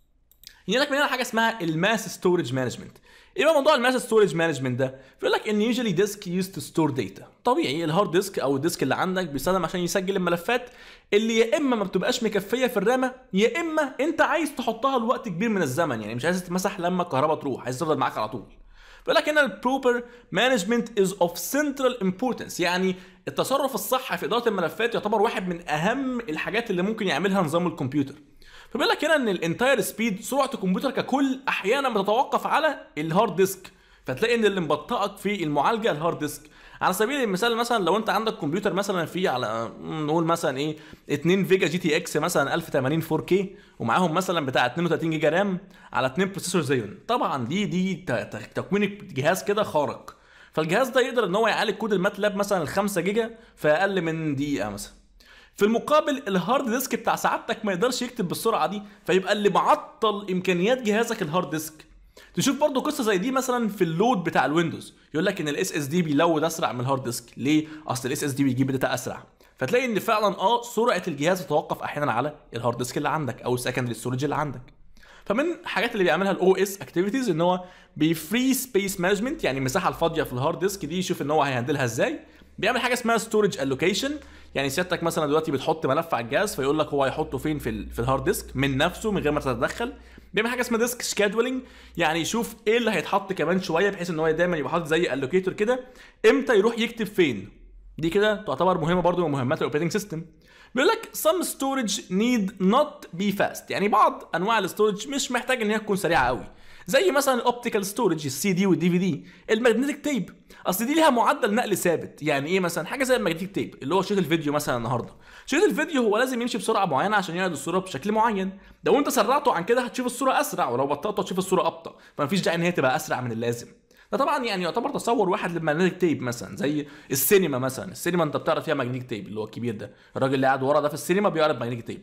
يجي لك من هنا حاجه اسمها الماس ستورج مانجمنت ايه بقى موضوع الماس ستورج مانجمنت ده بيقول لك ان يوجوالي ديسك يوز تو ستور داتا طبيعي الهارد ديسك او الديسك اللي عندك بيستخدم عشان يسجل الملفات اللي يا اما ما بتبقاش مكفيه في الرامه يا اما انت عايز تحطها لوقت كبير من الزمن يعني مش عايز تتمسح لما الكهرباء تروح عايز تفضل معاك على طول بيقول لك هنا البروبر مانجمنت از اوف سنترال امبورتنس يعني التصرف الصح في اداره الملفات يعتبر واحد من اهم الحاجات اللي ممكن يعملها نظام الكمبيوتر فبيقول لك هنا ان الانتاير سبيد سرعه الكمبيوتر ككل احيانا بتتوقف على الهارد ديسك فتلاقي ان اللي مبطئك في المعالجه الهارد ديسك على سبيل المثال مثلا لو انت عندك كمبيوتر مثلا فيه على نقول مثلا ايه 2 فيجا جي تي اكس مثلا 1080 4K ومعاهم مثلا بتاع 32 جيجا رام على 2 بروسيسور زيون طبعا دي دي تكوين الجهاز كده خارق فالجهاز ده يقدر ان هو يعالج كود الماتلاب مثلا ال 5 جيجا في اقل من دقيقه مثلا في المقابل الهارد ديسك بتاع سعادتك ما يقدرش يكتب بالسرعه دي فيبقى اللي معطل امكانيات جهازك الهارد ديسك تشوف برضو قصه زي دي مثلا في اللود بتاع الويندوز يقول لك ان الاس اس دي بيلود اسرع من الهارد ديسك ليه اصل الاس اس دي بيجيب داتا اسرع فتلاقي ان فعلا اه سرعه الجهاز تتوقف احيانا على الهارد ديسك اللي عندك او السكندري ستورج اللي عندك فمن الحاجات اللي بيعملها الاو اس اكتيفيتيز ان هو بفري سبيس مانجمنت يعني المساحه الفاضيه في الهارد ديسك دي يشوف ان هو هيهندلها ازاي بيعمل حاجه اسمها ستورج الوكيشن يعني سيادتك مثلا دلوقتي بتحط ملف على الجهاز فيقول لك هو هيحطه فين في ال في الهارد ديسك من نفسه من غير ما تتدخل بيعمل حاجه اسمها ديسك سكادولينج يعني يشوف ايه اللي هيتحط كمان شويه بحيث ان هو دايما يبقى حاطط زي الوكيتور كده امتى يروح يكتب فين دي كده تعتبر مهمه برضو من مهمات الاوبريتنج سيستم بيقول لك some storage need not be fast يعني بعض انواع الاستورج مش محتاج ان هي تكون سريعه قوي زي مثلا الاوبتيكال ستورج السي دي والدي في دي الماجنتيك تيب اصل دي ليها معدل نقل ثابت يعني ايه مثلا حاجه زي الماجنتيك تيب اللي هو شريط الفيديو مثلا النهارده شريط الفيديو هو لازم يمشي بسرعه معينه عشان يعرض الصوره بشكل معين لو انت سرعته عن كده هتشوف الصوره اسرع ولو بطأته هتشوف الصوره ابطا فمفيش داعي ان هي تبقى اسرع من اللازم ده طبعا يعني يعتبر تصور واحد للماجنتيك تيب مثلا زي السينما مثلا السينما انت بتعرض فيها ماجنتيك تيب اللي هو الكبير ده الراجل اللي قاعد ورا ده في السينما بيعرض ماجنتيك تيب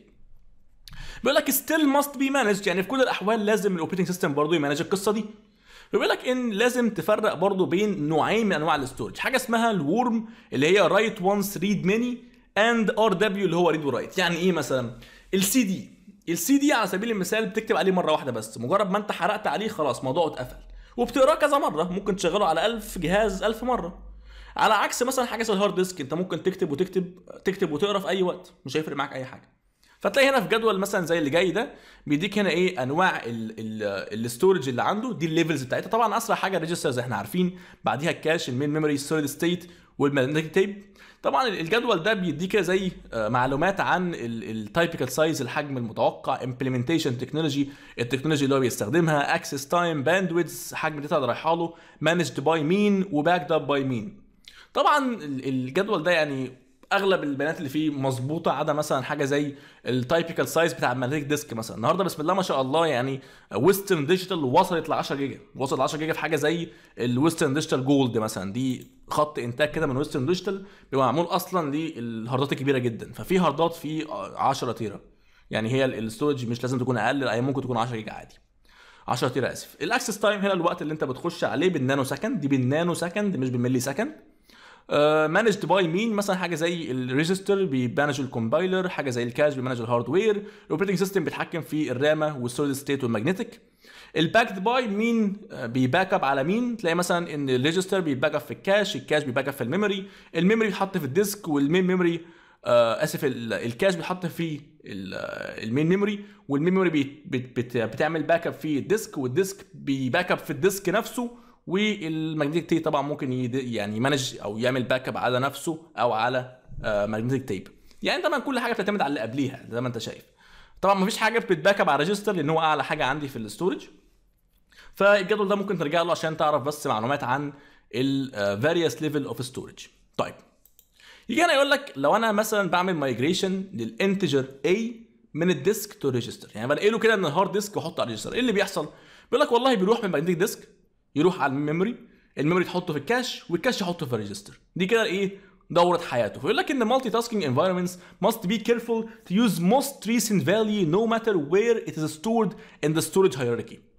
بيقول لك ستيل ماست بي مانجد يعني في كل الاحوال لازم الاوبريتنج سيستم برضه يمانج القصه دي بيقول لك ان لازم تفرق برضه بين نوعين من انواع الاستورج حاجه اسمها الورم اللي هي رايت وانس ريد ماني اند ار دبليو اللي هو ريد ورايت يعني ايه مثلا السي دي السي دي على سبيل المثال بتكتب عليه مره واحده بس مجرد ما انت حرقت عليه خلاص موضوعه اتقفل وبتقراه كذا مره ممكن تشغله على 1000 جهاز 1000 مره على عكس مثلا حاجه زي الهارد ديسك انت ممكن تكتب وتكتب تكتب وتقرا في اي وقت مش هيفرق معاك اي حاجه فتلاقي هنا في جدول مثلا زي اللي جاي ده بيديك هنا ايه انواع الاستورج اللي عنده دي الليفلز بتاعتها طبعا اسرع حاجه الريجسترز احنا عارفين بعديها الكاش المين ميموري السوليد ستيت والماجنتيك تيب طبعا الجدول ده بيديك كده زي معلومات عن التايبيكال سايز الحجم المتوقع امبلمنتيشن تكنولوجي التكنولوجي اللي هو بيستخدمها اكسس تايم باندويدز حجم الداتا اللي رايحه له مانجد باي مين وباكد اب باي مين طبعا الجدول ده يعني اغلب البيانات اللي فيه مظبوطه عدا مثلا حاجه زي التايبيكال سايز بتاع الماجنتيك ديسك مثلا النهارده بسم الله ما شاء الله يعني ويسترن ديجيتال وصلت ل 10 جيجا وصلت ل 10 جيجا في حاجه زي الويسترن ديجيتال جولد مثلا دي خط انتاج كده من ويسترن ديجيتال بيبقى معمول اصلا للهاردات الكبيره جدا ففي هاردات فيه 10 تيرا يعني هي الاستورج مش لازم تكون اقل هي ممكن تكون 10 جيجا عادي 10 تيرا اسف الاكسس تايم هنا الوقت اللي انت بتخش عليه بالنانو سكند دي بالنانو سكند مش بالملي سكند مانجد باي مين مثلا حاجه زي الريجستر بيمانج الكومبايلر حاجه زي الكاش بيمانج الهاردوير الاوبريتنج سيستم بيتحكم في الرامه والسوليد ستيت والماجنتيك الباكد باي مين بيباك اب على مين تلاقي مثلا ان الريجستر بيباك اب في الكاش الكاش بيباك اب في الميموري الميموري بيتحط في الديسك والمين ميموري آه اسف الكاش بيتحط في المين ميموري والمين ميموري بت بت بتعمل باك اب في الديسك والديسك بيباك اب في الديسك نفسه والماجنتيك تيب طبعا ممكن يعني يمانج او يعمل باك اب على نفسه او على ماجنتيك تيب يعني طبعا كل حاجه بتعتمد على اللي قبليها زي ما انت شايف طبعا مفيش حاجه بتباك اب على ريجستر لان هو اعلى حاجه عندي في الاستورج فالجدول ده ممكن ترجع له عشان تعرف بس معلومات عن الفاريوس ليفل اوف ستورج طيب يجي هنا يقول لك لو انا مثلا بعمل مايجريشن للانتجر A من الديسك تو ريجستر يعني بنقله كده من الهارد ديسك واحطه على الريجستر ايه اللي بيحصل بيقول لك والله بيروح من الماجنتيك ديسك يروح على الميموري الميموري تحطه في الكاش والكاش يحطه في الريجستر دي كده ايه دوره حياته فيقول لك ان مالتي تاسكينج environments must be careful to use most recent value no matter where it is stored in the storage hierarchy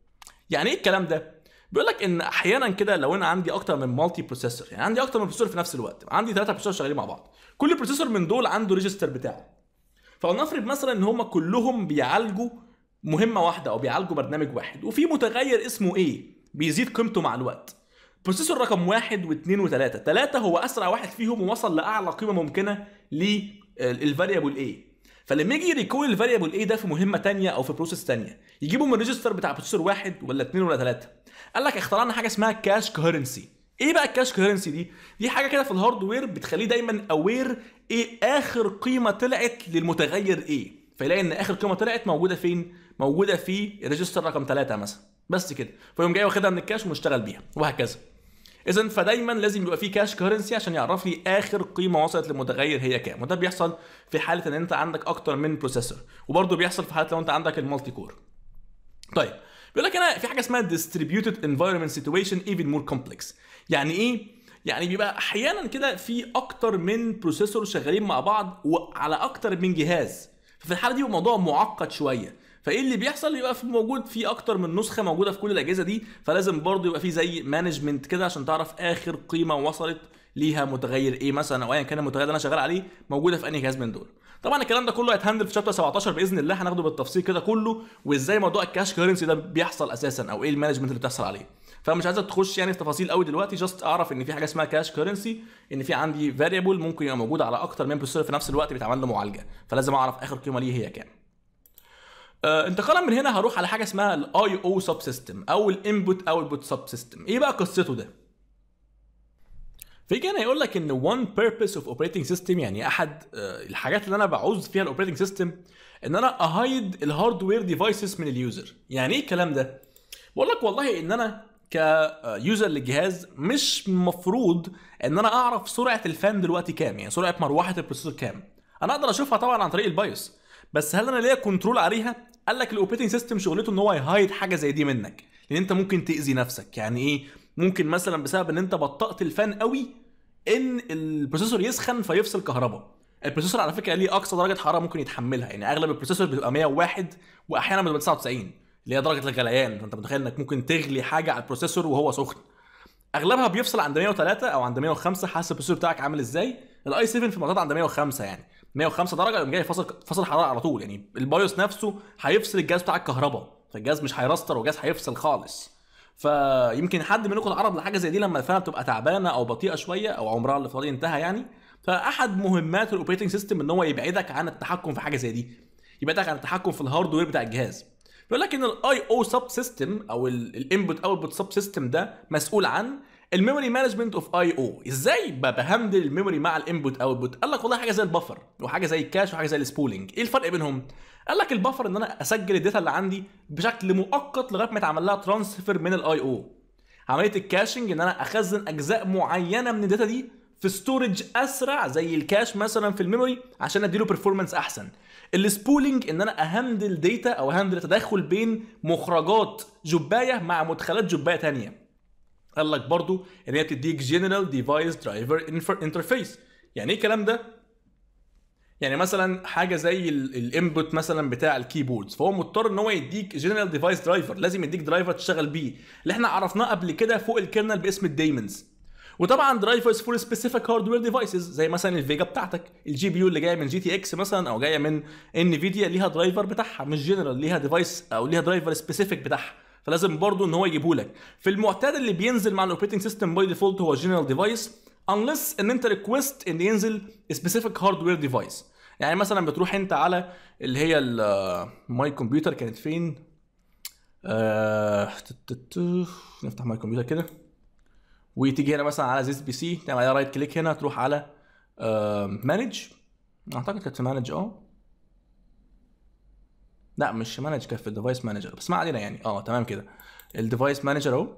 يعني ايه الكلام ده بيقول لك ان احيانا كده لو انا عندي اكتر من مالتي بروسيسور يعني عندي اكتر من بروسيسور في نفس الوقت عندي ثلاثه بروسيسور شغالين مع بعض كل بروسيسور من دول عنده ريجستر بتاعه فلنفرض مثلا ان هم كلهم بيعالجوا مهمه واحده او بيعالجوا برنامج واحد وفي متغير اسمه ايه بيزيد قيمته مع الوقت بروسيسور رقم واحد واثنين وثلاثه ثلاثه هو اسرع واحد فيهم ووصل لاعلى قيمه ممكنه للفاريبل ايه فلما يجي يريكول الفاريبل ايه ده في مهمه تانية او في بروسيس تانية يجيبوا من الريجستر بتاع بروسيسور واحد ولا اثنين ولا ثلاثه قال لك اخترعنا حاجه اسمها كاش كوهرنسي ايه بقى الكاش كوهرنسي دي دي حاجه كده في الهاردوير بتخليه دايما اوير ايه اخر قيمه طلعت للمتغير ايه فيلاقي ان اخر قيمه طلعت موجوده فين موجوده في ريجستر رقم ثلاثة مثلا بس كده فيقوم جاي واخدها من الكاش ومشتغل بيها وهكذا اذا فدايما لازم يبقى في كاش كورنسي عشان يعرف لي اخر قيمه وصلت للمتغير هي كام وده بيحصل في حاله ان انت عندك اكتر من بروسيسور وبرده بيحصل في حاله لو انت عندك المالتي كور طيب بيقول لك هنا في حاجه اسمها distributed environment situation even more complex يعني ايه يعني بيبقى احيانا كده في اكتر من بروسيسور شغالين مع بعض وعلى اكتر من جهاز ففي الحاله دي الموضوع معقد شويه فايه اللي بيحصل يبقى في موجود في اكتر من نسخه موجوده في كل الاجهزه دي فلازم برضه يبقى في زي مانجمنت كده عشان تعرف اخر قيمه وصلت ليها متغير ايه مثلا او ايا كان المتغير اللي انا شغال عليه موجوده في انهي جهاز من دول طبعا الكلام ده كله هيتهندل في شابتر 17 باذن الله هناخده بالتفصيل كده كله وازاي موضوع الكاش كورنسي ده بيحصل اساسا او ايه المانجمنت اللي بتحصل عليه فمش عايزك تخش يعني في تفاصيل قوي دلوقتي جاست اعرف ان في حاجه اسمها كاش كورنسي ان في عندي فاريبل ممكن يبقى موجود على اكتر من بروسيسور في نفس الوقت بيتعمل له معالجه فلازم اعرف اخر قيمه ليه هي كام آه انتقالا من هنا هروح على حاجه اسمها الاي او سب سيستم او الانبوت اوتبوت سب سيستم ايه بقى قصته ده في هنا يقول لك ان one purpose of operating system يعني احد آه الحاجات اللي انا بعوز فيها الاوبريتنج سيستم ان انا اهايد الهاردوير ديفايسز من اليوزر يعني ايه الكلام ده بقول لك والله ان انا كيوزر للجهاز مش مفروض ان انا اعرف سرعه الفان دلوقتي كام يعني سرعه مروحه البروسيسور كام انا اقدر اشوفها طبعا عن طريق البايوس بس هل انا ليا كنترول عليها قال لك الاوبريتنج سيستم شغلته ان هو يهايد حاجه زي دي منك لان انت ممكن تاذي نفسك يعني ايه ممكن مثلا بسبب ان انت بطأت الفان قوي ان البروسيسور يسخن فيفصل كهرباء البروسيسور على فكره ليه اقصى درجه حراره ممكن يتحملها يعني اغلب البروسيسور بتبقى 101 واحيانا بتبقى 99 اللي هي درجه الغليان فانت متخيل انك ممكن تغلي حاجه على البروسيسور وهو سخن اغلبها بيفصل عند 103 او عند 105 حسب البروسيسور بتاعك عامل ازاي الاي 7 في المعتاد عند 105 يعني 105 درجه يقوم جاي فاصل فاصل حراره على طول يعني البايوس نفسه هيفصل الجهاز بتاع الكهرباء فالجهاز مش هيرستر والجهاز هيفصل خالص فيمكن حد منكم اتعرض لحاجه زي دي لما الفانه بتبقى تعبانه او بطيئه شويه او عمرها الافتراضي انتهى يعني فاحد مهمات الاوبريتنج سيستم ان هو يبعدك عن التحكم في حاجه زي دي يبعدك عن التحكم في الهاردوير بتاع الجهاز بيقول لك ان الاي او سب سيستم او الانبوت اوتبوت سب سيستم ده مسؤول عن الميموري مانجمنت اوف اي او ازاي بهندل الميموري مع الانبوت اوتبوت قال لك والله حاجه زي البفر وحاجه زي الكاش وحاجه زي السبولينج ايه الفرق بينهم قال لك البفر ان انا اسجل الداتا اللي عندي بشكل مؤقت لغايه ما يتعمل لها ترانسفير من الاي او عمليه الكاشنج ان انا اخزن اجزاء معينه من الداتا دي في ستورج اسرع زي الكاش مثلا في الميموري عشان اديله برفورمانس احسن السبولينج ان انا اهندل داتا او اهندل تدخل بين مخرجات جبايه مع مدخلات جبايه تانية قال لك برضو ان هي بتديك جنرال ديفايس درايفر انترفيس يعني ايه الكلام ده يعني مثلا حاجه زي الانبوت مثلا بتاع الكيبوردز فهو مضطر ان هو يديك جنرال ديفايس درايفر لازم يديك درايفر تشتغل بيه اللي احنا عرفناه قبل كده فوق الكيرنل باسم الدايمونز وطبعا درايفرز فور سبيسيفيك هاردوير ديفايسز زي مثلا الفيجا بتاعتك الجي بي يو اللي جايه من جي تي اكس مثلا او جايه من انفيديا ليها درايفر بتاعها مش جنرال ليها ديفايس او ليها درايفر سبيسيفيك بتاعها فلازم برضو ان هو يجيبه لك في المعتاد اللي بينزل مع الاوبريتنج سيستم باي ديفولت هو جنرال ديفايس unless ان انت ريكوست ان ينزل سبيسيفيك هاردوير ديفايس يعني مثلا بتروح انت على اللي هي ماي كمبيوتر كانت فين آه نفتح ماي كمبيوتر كده وتيجي هنا مثلا على زيس بي سي تعمل عليها رايت كليك هنا تروح على مانج اعتقد كانت في مانج اه لا مش مانج كانت في الديفايس مانجر بس ما علينا يعني اه تمام كده الديفايس مانجر اهو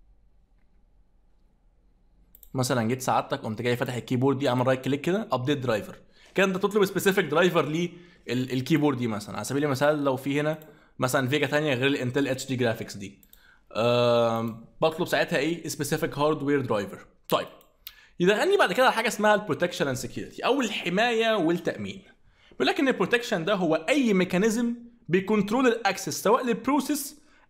مثلا جيت سعادتك قمت جاي فاتح الكيبورد دي عامل رايت كليك كده ابديت درايفر كده انت تطلب سبيسيفيك درايفر للكيبورد دي مثلا على سبيل المثال لو في هنا مثلا فيجا ثانيه غير الانتل اتش دي جرافيكس دي أه بطلب ساعتها ايه سبيسيفيك هاردوير درايفر طيب يدخلني بعد كده على حاجه اسمها البروتكشن اند سكيورتي او الحمايه والتامين بيقول لك ان البروتكشن ده هو اي ميكانيزم بيكنترول الاكسس سواء للبروسيس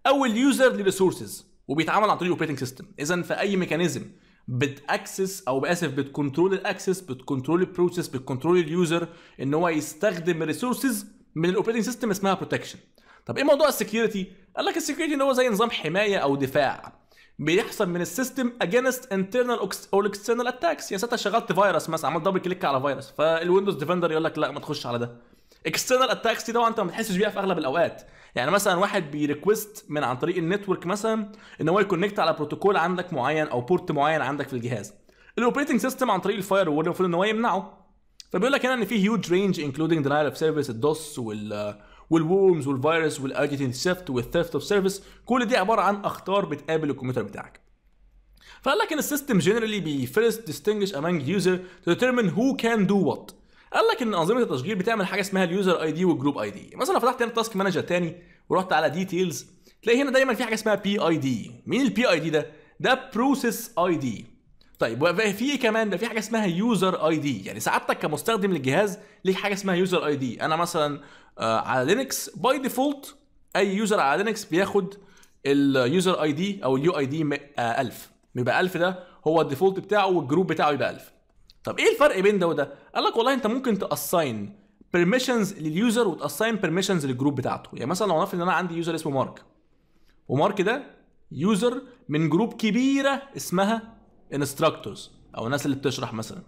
او اليوزر للريسورسز وبيتعامل عن طريق الاوبريتنج سيستم اذا في اي ميكانيزم بتاكسس او باسف بتكنترول الاكسس بتكنترول البروسيس بتكنترول اليوزر ان هو يستخدم الريسورسز من الاوبريتنج سيستم اسمها بروتكشن طب ايه موضوع السكيورتي قال لك السكيورتي ان هو زي نظام حمايه او دفاع بيحصل من السيستم against internal or external attacks يعني ساعتها شغلت فيروس مثلا عملت دبل كليك على فيروس فالويندوز ديفندر يقول لك لا ما تخش على ده اكسترنال اتاكس دي طبعا انت ما بتحسش بيها في اغلب الاوقات يعني مثلا واحد بيريكوست من عن طريق النتورك مثلا ان هو يكونكت على بروتوكول عندك معين او بورت معين عندك في الجهاز الاوبريتنج سيستم عن طريق الفاير وول المفروض ان هو يمنعه فبيقول لك هنا ان في هيوج رينج انكلودنج دينايل اوف سيرفيس الدوس وال والورمز والفيروس والاجيتنج سيفت والثيفت اوف سيرفيس كل دي عباره عن اخطار بتقابل الكمبيوتر بتاعك فقال لك ان السيستم جنرالي بي فيرست ديستنجش امونج يوزر تو determine who can do what قال لك ان انظمه التشغيل بتعمل حاجه اسمها اليوزر اي دي والجروب اي دي مثلا لو فتحت هنا تاسك مانجر تاني ورحت على ديتيلز تلاقي هنا دايما في حاجه اسمها بي اي دي مين البي اي دي ده ده بروسيس اي دي طيب وفي ايه كمان ده في حاجه اسمها يوزر اي دي يعني سعادتك كمستخدم للجهاز ليك حاجه اسمها يوزر اي دي انا مثلا آه على لينكس باي ديفولت اي يوزر على لينكس بياخد اليوزر اي دي او اليو اي دي 1000 بيبقى 1000 ده هو الديفولت بتاعه والجروب بتاعه يبقى 1000 طب ايه الفرق بين ده وده قال لك والله انت ممكن تاساين بيرميشنز لليوزر وتاساين بيرميشنز للجروب بتاعته يعني مثلا لو نفرض ان انا عندي يوزر اسمه مارك ومارك ده يوزر من جروب كبيره اسمها انستراكتورز او الناس اللي بتشرح مثلا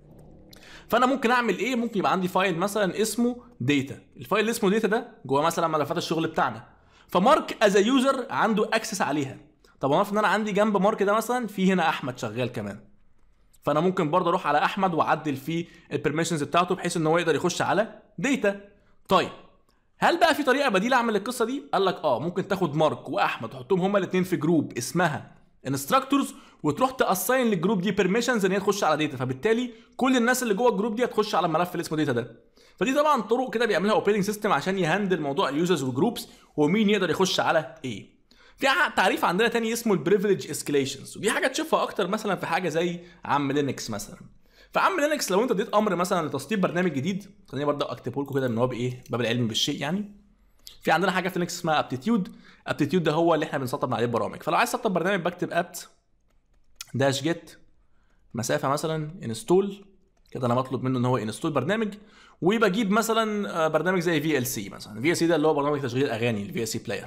فانا ممكن اعمل ايه ممكن يبقى عندي فايل مثلا اسمه داتا الفايل اللي اسمه داتا ده جوه مثلا ملفات الشغل بتاعنا فمارك از يوزر عنده اكسس عليها طب انا ان انا عندي جنب مارك ده مثلا في هنا احمد شغال كمان فانا ممكن برضه اروح على احمد واعدل فيه البرميشنز بتاعته بحيث ان هو يقدر يخش على داتا طيب هل بقى في طريقه بديله اعمل القصه دي قال لك اه ممكن تاخد مارك واحمد تحطهم هما الاثنين في جروب اسمها انستراكتورز وتروح تاساين للجروب دي بيرميشنز ان هي تخش على داتا فبالتالي كل الناس اللي جوه الجروب دي هتخش على الملف اللي اسمه داتا ده فدي طبعا طرق كده بيعملها اوبريتنج سيستم عشان يهندل موضوع اليوزرز والجروبس ومين يقدر يخش على ايه في تعريف عندنا تاني اسمه البريفليج اسكيليشنز ودي حاجه تشوفها اكتر مثلا في حاجه زي عم لينكس مثلا فعم لينكس لو انت اديت امر مثلا لتسطيب برنامج جديد خليني برضه اكتبه لكم كده ان هو بايه باب العلم بالشيء يعني في عندنا حاجه في لينكس اسمها ابتيتيود ابتيتيود ده هو اللي احنا بنسطب من عليه البرامج فلو عايز تسطب برنامج بكتب ابت داش جيت مسافه مثلا انستول كده انا بطلب منه ان هو انستول برنامج وبجيب مثلا برنامج زي في ال سي مثلا في ال سي ده اللي هو برنامج تشغيل اغاني الفي ال سي بلاير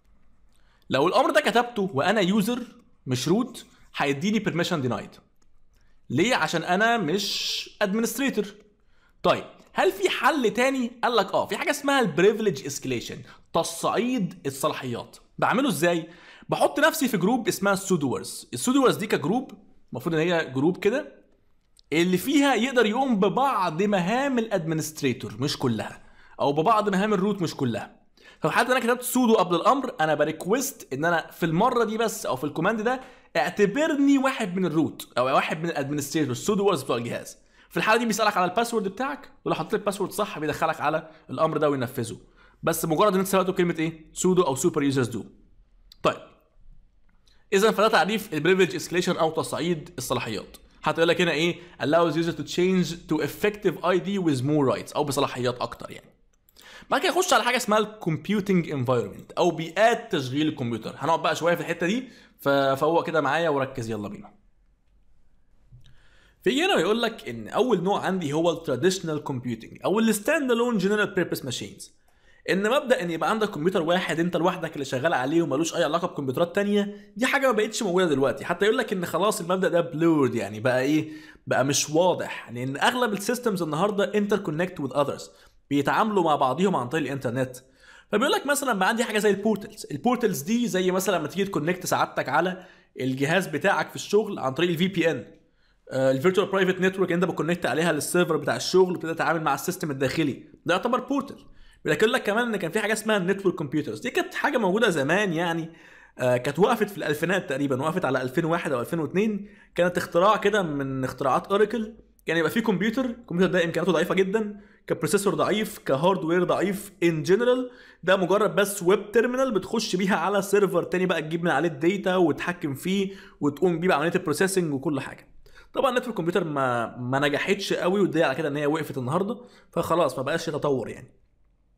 لو الامر ده كتبته وانا يوزر مش روت هيديني بيرميشن دينايد ليه عشان انا مش ادمنستريتور طيب هل في حل تاني قال لك اه في حاجه اسمها البريفليج اسكيليشن تصعيد الصلاحيات بعمله ازاي بحط نفسي في جروب اسمها السودورز السودورز دي كجروب المفروض ان هي جروب كده اللي فيها يقدر يقوم ببعض مهام الادمنستريتور مش كلها او ببعض مهام الروت مش كلها فحتى انا كتبت سودو قبل الامر انا بريكوست ان انا في المره دي بس او في الكوماند ده اعتبرني واحد من الروت او واحد من الادمنستريتور السودوز بتوع الجهاز في الحاله دي بيسالك على الباسورد بتاعك ولو حطيت الباسورد صح بيدخلك على الامر ده وينفذه بس مجرد ان انت سبقته بكلمه ايه سودو او سوبر يوزرز دو طيب اذا فده تعريف البريفليج اسكليشن او تصعيد الصلاحيات هتقول لك هنا ايه allows user to change to effective ID with more rights او بصلاحيات اكتر يعني بعد كده نخش على حاجه اسمها الكمبيوتنج انفايرمنت او بيئات تشغيل الكمبيوتر هنقعد بقى شويه في الحته دي فهو كده معايا وركز يلا بينا في هنا بيقول لك ان اول نوع عندي هو التراديشنال كومبيوتنج او الستاند الون جنرال بيربس ماشينز ان مبدا ان يبقى عندك كمبيوتر واحد انت لوحدك اللي شغال عليه وملوش اي علاقه بكمبيوترات تانية دي حاجه ما بقتش موجوده دلوقتي حتى يقول لك ان خلاص المبدا ده بلورد يعني بقى ايه بقى مش واضح لان اغلب السيستمز النهارده انتر كونكت وذ اذرز بيتعاملوا مع بعضهم عن طريق الانترنت فبيقول لك مثلا بقى عندي حاجه زي البورتلز البورتلز دي زي مثلا لما تيجي تكونكت سعادتك على الجهاز بتاعك في الشغل عن طريق الفي بي ان الفيرتشوال برايفت نتورك انت بتكونكت عليها للسيرفر بتاع الشغل وتبدا تتعامل مع السيستم الداخلي ده يعتبر بورتل بيقول لك كمان ان كان في حاجه اسمها النتورك كمبيوترز دي كانت حاجه موجوده زمان يعني آه كانت وقفت في الالفينات تقريبا وقفت على 2001 او 2002 كانت اختراع كده من اختراعات اوراكل كان يبقى في كمبيوتر الكمبيوتر ده امكانياته ضعيفه جدا كبروسيسور ضعيف كهاردوير ضعيف ان جنرال ده مجرد بس ويب تيرمينال بتخش بيها على سيرفر تاني بقى تجيب من عليه الداتا وتتحكم فيه وتقوم بيه بعمليه البروسيسنج وكل حاجه طبعا نتورك كمبيوتر ما ما نجحتش قوي والدليل على كده ان هي وقفت النهارده فخلاص ما بقاش تطور يعني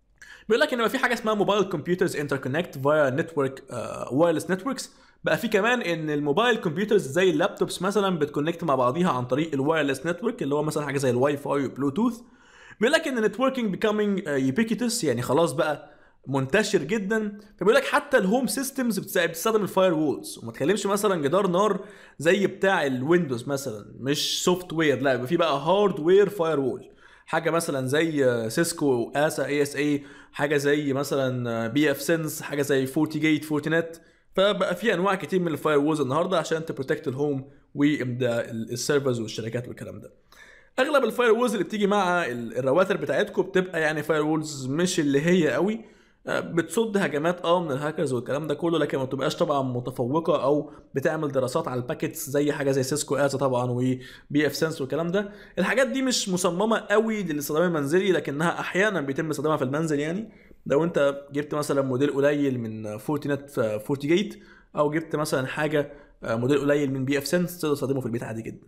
بيقول لك ان بقى في حاجه اسمها موبايل كمبيوترز انتركونكت فايا نتورك وايرلس نتوركس بقى في كمان ان الموبايل كمبيوترز زي اللابتوبس مثلا بتكونكت مع بعضيها عن طريق الوايرلس نتورك اللي هو مثلا حاجه زي الواي فاي والبلوتوث بيقول لك ان نتوركينج بيكامينج يوبيكيتس يعني خلاص بقى منتشر جدا فبيقول لك حتى الهوم سيستمز بتستخدم الفاير وولز وما تكلمش مثلا جدار نار زي بتاع الويندوز مثلا مش سوفت وير لا يبقى في بقى هاردوير فاير وول حاجه مثلا زي سيسكو اسا اي اس اي حاجه زي مثلا بي اف سنس حاجه زي فورتي جيت فورتي نت فبقى في انواع كتير من الفاير وولز النهارده عشان تبروتكت الهوم والسيرفرز والشركات والكلام ده اغلب الفاير وولز اللي بتيجي مع الرواتر بتاعتكم بتبقى يعني فاير وولز مش اللي هي قوي بتصد هجمات اه من الهاكرز والكلام ده كله لكن ما بتبقاش طبعا متفوقه او بتعمل دراسات على الباكيتس زي حاجه زي سيسكو اسا طبعا وبي اف سنس والكلام ده الحاجات دي مش مصممه قوي للاستخدام المنزلي لكنها احيانا بيتم استخدامها في المنزل يعني لو انت جبت مثلا موديل قليل من فورتي نت فورتي جيت او جبت مثلا حاجه موديل قليل من بي اف سنس تقدر تستخدمه في البيت عادي جدا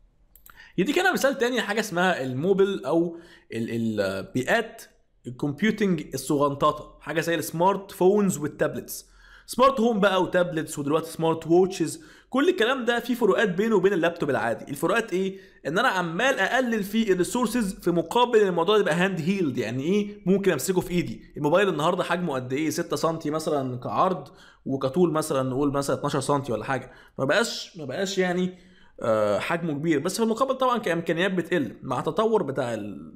يديك هنا مثال تاني حاجه اسمها الموبل او البيئات الكمبيوتنج الصغنطاطه حاجه زي السمارت فونز والتابلتس سمارت هوم بقى وتابلتس ودلوقتي سمارت ووتشز كل الكلام ده فيه فروقات بينه وبين اللابتوب العادي الفروقات ايه ان انا عمال اقلل فيه الريسورسز في مقابل ان الموضوع يبقى هاند هيلد يعني ايه ممكن امسكه في ايدي الموبايل النهارده حجمه قد ايه 6 سم مثلا كعرض وكطول مثلا نقول مثلا 12 سم ولا حاجه ما بقاش ما بقاش يعني حجمه كبير بس في المقابل طبعا كامكانيات بتقل مع التطور بتاع ال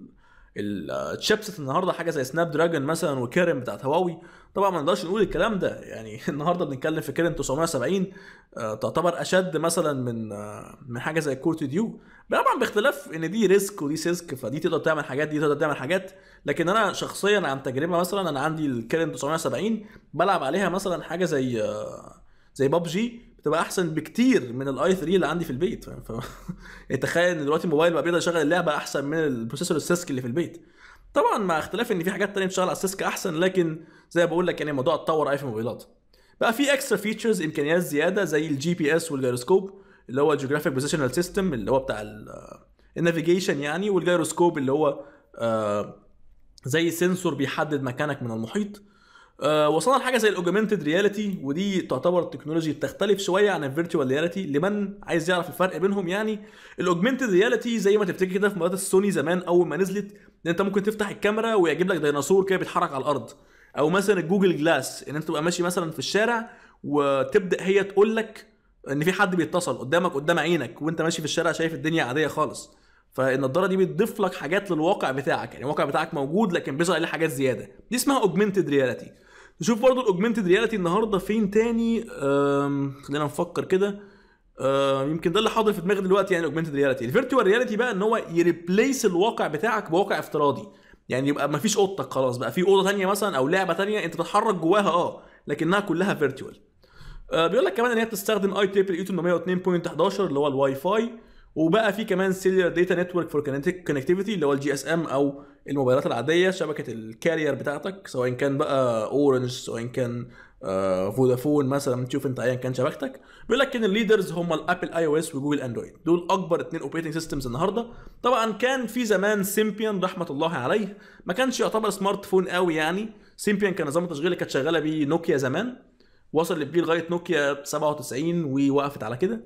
الشيبسيت النهارده حاجه زي سناب دراجون مثلا وكيرن بتاعت هواوي طبعا ما نقدرش نقول الكلام ده يعني النهارده بنتكلم في كيرن 970 آه تعتبر اشد مثلا من آه من حاجه زي كورت ديو طبعا باختلاف ان دي ريسك ودي سيسك فدي تقدر تعمل حاجات دي تقدر تعمل حاجات لكن انا شخصيا عن تجربه مثلا انا عندي الكيرن 970 بلعب عليها مثلا حاجه زي آه زي ببجي بتبقى احسن بكتير من الاي 3 اللي عندي في البيت فاهم ف... يعني تخيل ان دلوقتي الموبايل بقى بيقدر يشغل اللعبه احسن من البروسيسور السيسك اللي في البيت طبعا مع اختلاف ان في حاجات تانية بتشتغل على السيسك احسن لكن زي ما بقول لك يعني الموضوع اتطور قوي في الموبايلات بقى في اكسترا فيتشرز امكانيات زياده زي الجي بي اس والجيروسكوب اللي هو الجيوغرافيك بوزيشنال سيستم اللي هو بتاع النافيجيشن يعني والجيروسكوب اللي هو آه زي سنسور بيحدد مكانك من المحيط آه وصلنا لحاجه زي الاوجمانتد رياليتي ودي تعتبر تكنولوجي بتختلف شويه عن الفيرتشوال رياليتي لمن عايز يعرف الفرق بينهم يعني الاوجمانتد رياليتي زي ما تفتكر كده في موبايلات السوني زمان اول ما نزلت ان انت ممكن تفتح الكاميرا ويجيب لك ديناصور كده بيتحرك على الارض او مثلا الجوجل جلاس ان انت تبقى ماشي مثلا في الشارع وتبدا هي تقول لك ان في حد بيتصل قدامك قدام عينك وانت ماشي في الشارع شايف الدنيا عاديه خالص فالنضاره دي بتضيف لك حاجات للواقع بتاعك يعني الواقع بتاعك موجود لكن بيظهر عليه حاجات زياده دي اسمها اوجمانتد رياليتي نشوف برضو الاوجمانتد رياليتي النهارده فين تاني خلينا نفكر كده يمكن ده اللي حاضر في دماغي دلوقتي يعني الاوجمانتد رياليتي الفيرتوال رياليتي بقى ان هو يريبليس الواقع بتاعك بواقع افتراضي يعني يبقى ما فيش اوضتك خلاص بقى في اوضه تانية مثلا او لعبه تانية انت تتحرك جواها اه لكنها كلها فيرتوال آه بيقول لك كمان ان هي بتستخدم اي تريبل اي 802.11 اللي هو الواي فاي وبقى في كمان سيلير داتا نتورك فور كونكتيفيتي اللي هو الجي اس ام او الموبايلات العاديه شبكه الكارير بتاعتك سواء كان بقى اورنج سواء كان آه فودافون مثلا تشوف انت ايا كان شبكتك بيقول لك ان الليدرز هم الابل اي او اس وجوجل اندرويد دول اكبر اثنين اوبريتنج سيستمز النهارده طبعا كان في زمان سيمبيان رحمه الله عليه ما كانش يعتبر سمارت فون قوي يعني سيمبيان كان نظام التشغيل اللي كانت شغاله بيه نوكيا زمان وصل بيه لغايه نوكيا 97 ووقفت على كده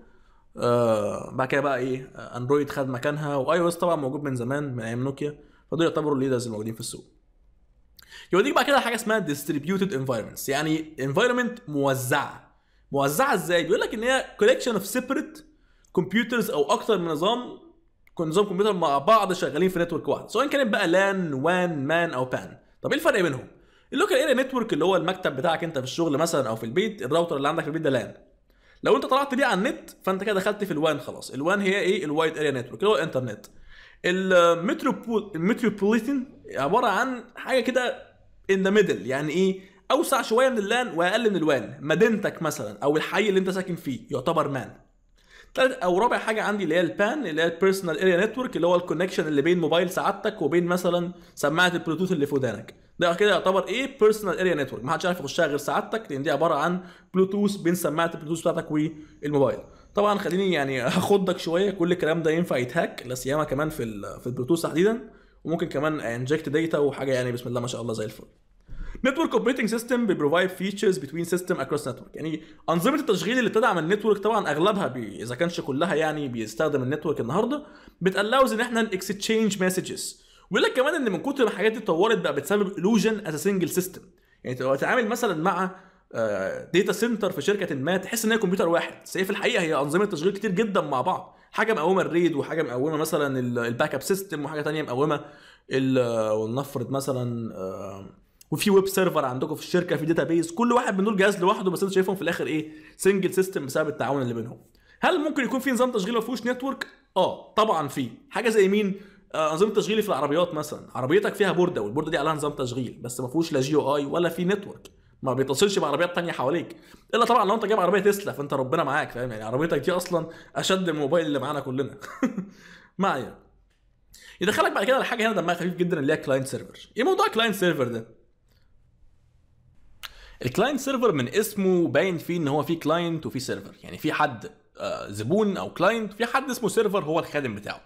آه بعد كده بقى ايه اندرويد خد مكانها واي او اس طبعا موجود من زمان من ايام نوكيا فدول يعتبروا الليدرز الموجودين في السوق يوديك بقى كده حاجه اسمها distributed environments يعني environment موزعه موزعه ازاي بيقول لك ان هي collection of separate computers او اكتر من نظام نظام كمبيوتر مع بعض شغالين في نتورك واحد سواء كانت بقى لان وان مان او بان طب ايه الفرق بينهم اللوكال اريا نتورك اللي هو المكتب بتاعك انت في الشغل مثلا او في البيت الراوتر اللي عندك في البيت ده لان لو انت طلعت بيه على النت فانت كده دخلت في الوان خلاص الوان هي ايه الوايد اريا نتورك اللي هو الانترنت المتروبول المتروبوليتان عباره عن حاجه كده ان ذا ميدل يعني ايه اوسع شويه من اللان واقل من الوان مدينتك مثلا او الحي اللي انت ساكن فيه يعتبر مان تالت او رابع حاجه عندي اللي هي البان اللي هي البيرسونال اريا نتورك اللي هو الكونكشن اللي بين موبايل سعادتك وبين مثلا سماعه البلوتوث اللي في ودانك ده كده يعتبر ايه بيرسونال اريا نتورك ما حدش عارف يخشها غير سعادتك لان دي عباره عن بلوتوث بين سماعه البلوتوث بتاعتك والموبايل طبعا خليني يعني هاخدك شويه كل الكلام ده ينفع يتهاك لا سيما كمان في في البلوتوث تحديدا وممكن كمان انجكت داتا وحاجه يعني بسم الله ما شاء الله زي الفل نتورك اوبريتنج سيستم بيبروفايد فيتشرز بتوين سيستم اكروس نتورك يعني انظمه التشغيل اللي بتدعم النتورك طبعا اغلبها بي اذا كانش كلها يعني بيستخدم النتورك النهارده بتالاوز ان احنا اكستشينج مسجز ويقول لك كمان ان من كتر ما الحاجات دي اتطورت بقى بتسبب illusion از سنجل سيستم يعني انت لو هتتعامل مثلا مع داتا سنتر في شركه ما تحس ان هي كمبيوتر واحد بس هي في الحقيقه هي انظمه تشغيل كتير جدا مع بعض حاجه مقومه الريد وحاجه مقومه مثلا الباك اب سيستم وحاجه تانية مقومه ال- ولنفرض مثلا آه، وفي ويب سيرفر عندكم في الشركه في داتا بيز كل واحد من دول جهاز لوحده بس انت شايفهم في الاخر ايه سنجل سيستم بسبب التعاون اللي بينهم هل ممكن يكون في نظام تشغيل ما فيهوش نتورك اه طبعا في حاجه زي مين آه، انظمه تشغيلي في العربيات مثلا عربيتك فيها بورده والبورده دي عليها نظام تشغيل بس ما فيهوش لا جي او اي ولا في نتورك ما بيتصلش بعربيات تانية حواليك الا طبعا لو انت جايب عربيه تسلا فانت ربنا معاك فاهم يعني عربيتك دي اصلا اشد من الموبايل اللي معانا كلنا معايا يدخلك بعد كده على حاجه هنا دمها خفيف جدا اللي هي كلاينت سيرفر ايه موضوع كلاينت سيرفر ده الكلاينت سيرفر من اسمه باين فيه ان هو في كلاينت وفي سيرفر يعني في حد آه، زبون او كلاينت في حد اسمه سيرفر هو الخادم بتاعه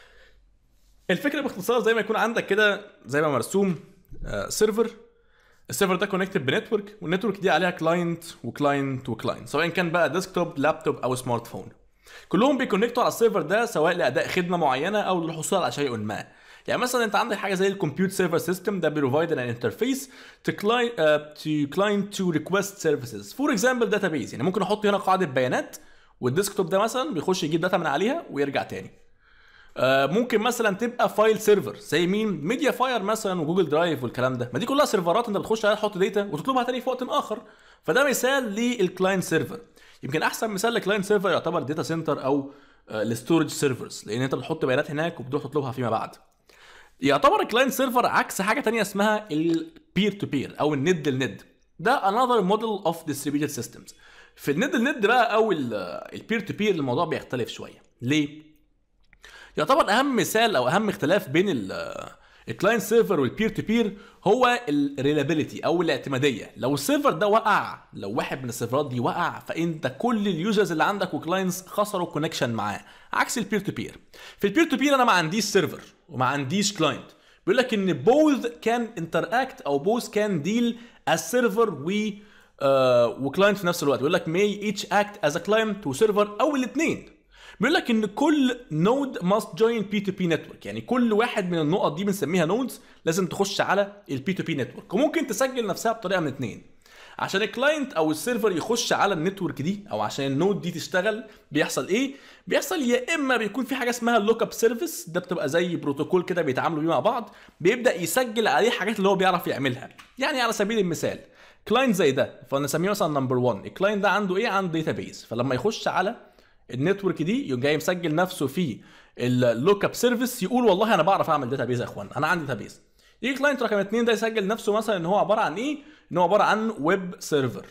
الفكره باختصار زي ما يكون عندك كده زي ما مرسوم آه، سيرفر السيرفر ده كونكتد بنتورك والنتورك دي عليها كلاينت وكلاينت وكلاينت سواء كان بقى ديسكتوب لابتوب او سمارت فون كلهم بيكونكتوا على السيرفر ده سواء لاداء خدمه معينه او للحصول على شيء ما يعني مثلا انت عندك حاجه زي الكمبيوت سيرفر سيستم ده بيروفايد ان انترفيس تو كلاينت تو كلاينت تو ريكوست سيرفيسز فور اكزامبل داتابيز يعني ممكن احط هنا قاعده بيانات والديسكتوب ده مثلا بيخش يجيب داتا من عليها ويرجع تاني آه، ممكن مثلا تبقى فايل سيرفر زي مين ميديا فاير مثلا وجوجل درايف والكلام ده ما دي كلها سيرفرات انت بتخش عليها تحط داتا وتطلبها تاني في وقت اخر فده مثال للكلاينت سيرفر يمكن احسن مثال لكلاينت سيرفر يعتبر داتا سنتر او الستورج سيرفرز لان انت بتحط بيانات هناك وبتروح تطلبها فيما بعد يعتبر الكلاينت سيرفر عكس حاجه تانية اسمها البير تو بير او الند للند ده another model of distributed systems في الند للند بقى او البير تو بير الموضوع بيختلف شويه ليه يعتبر اهم مثال او اهم اختلاف بين الكلاينت سيرفر والبير تو بير هو الريلابيليتي او الاعتماديه لو السيرفر ده وقع لو واحد من السيرفرات دي وقع فانت كل اليوزرز اللي عندك وكلاينتس خسروا كونكشن معاه عكس البير تو بير في البير تو بير انا ما عنديش سيرفر وما عنديش كلاينت بيقول لك ان بوث كان انتراكت او بوث كان ديل از سيرفر و وكلاينت في نفس الوقت بيقول لك may each act as a client وسيرفر او الاثنين بيقول لك ان كل نود must join بي تو بي نتورك يعني كل واحد من النقط دي بنسميها نودز لازم تخش على البي تو بي نتورك وممكن تسجل نفسها بطريقه من اتنين عشان الكلاينت او السيرفر يخش على النتورك دي او عشان النود دي تشتغل بيحصل ايه بيحصل يا اما بيكون في حاجه اسمها لوك اب سيرفيس ده بتبقى زي بروتوكول كده بيتعاملوا بيه مع بعض بيبدا يسجل عليه حاجات اللي هو بيعرف يعملها يعني على سبيل المثال كلاينت زي ده فنسميه مثلا نمبر 1 الكلاينت ده عنده ايه عنده داتابيز فلما يخش على النتورك دي يقوم جاي مسجل نفسه في اللوك اب سيرفيس يقول والله انا بعرف اعمل داتابيز يا اخوان انا عندي داتابيز يجي كلاينت رقم اثنين ده يسجل نفسه مثلا ان هو عباره عن ايه؟ ان هو عباره عن ويب سيرفر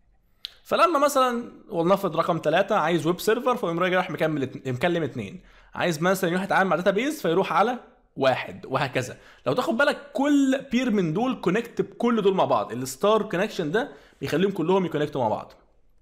فلما مثلا ولنفرض رقم ثلاثة عايز ويب سيرفر فيقوم راجع راح مكمل ات- مكلم اثنين عايز مثلا يروح يتعامل مع داتابيز فيروح على واحد وهكذا لو تاخد بالك كل بير من دول كونكت بكل دول مع بعض الستار كونكشن ده بيخليهم كلهم يكونكتوا مع بعض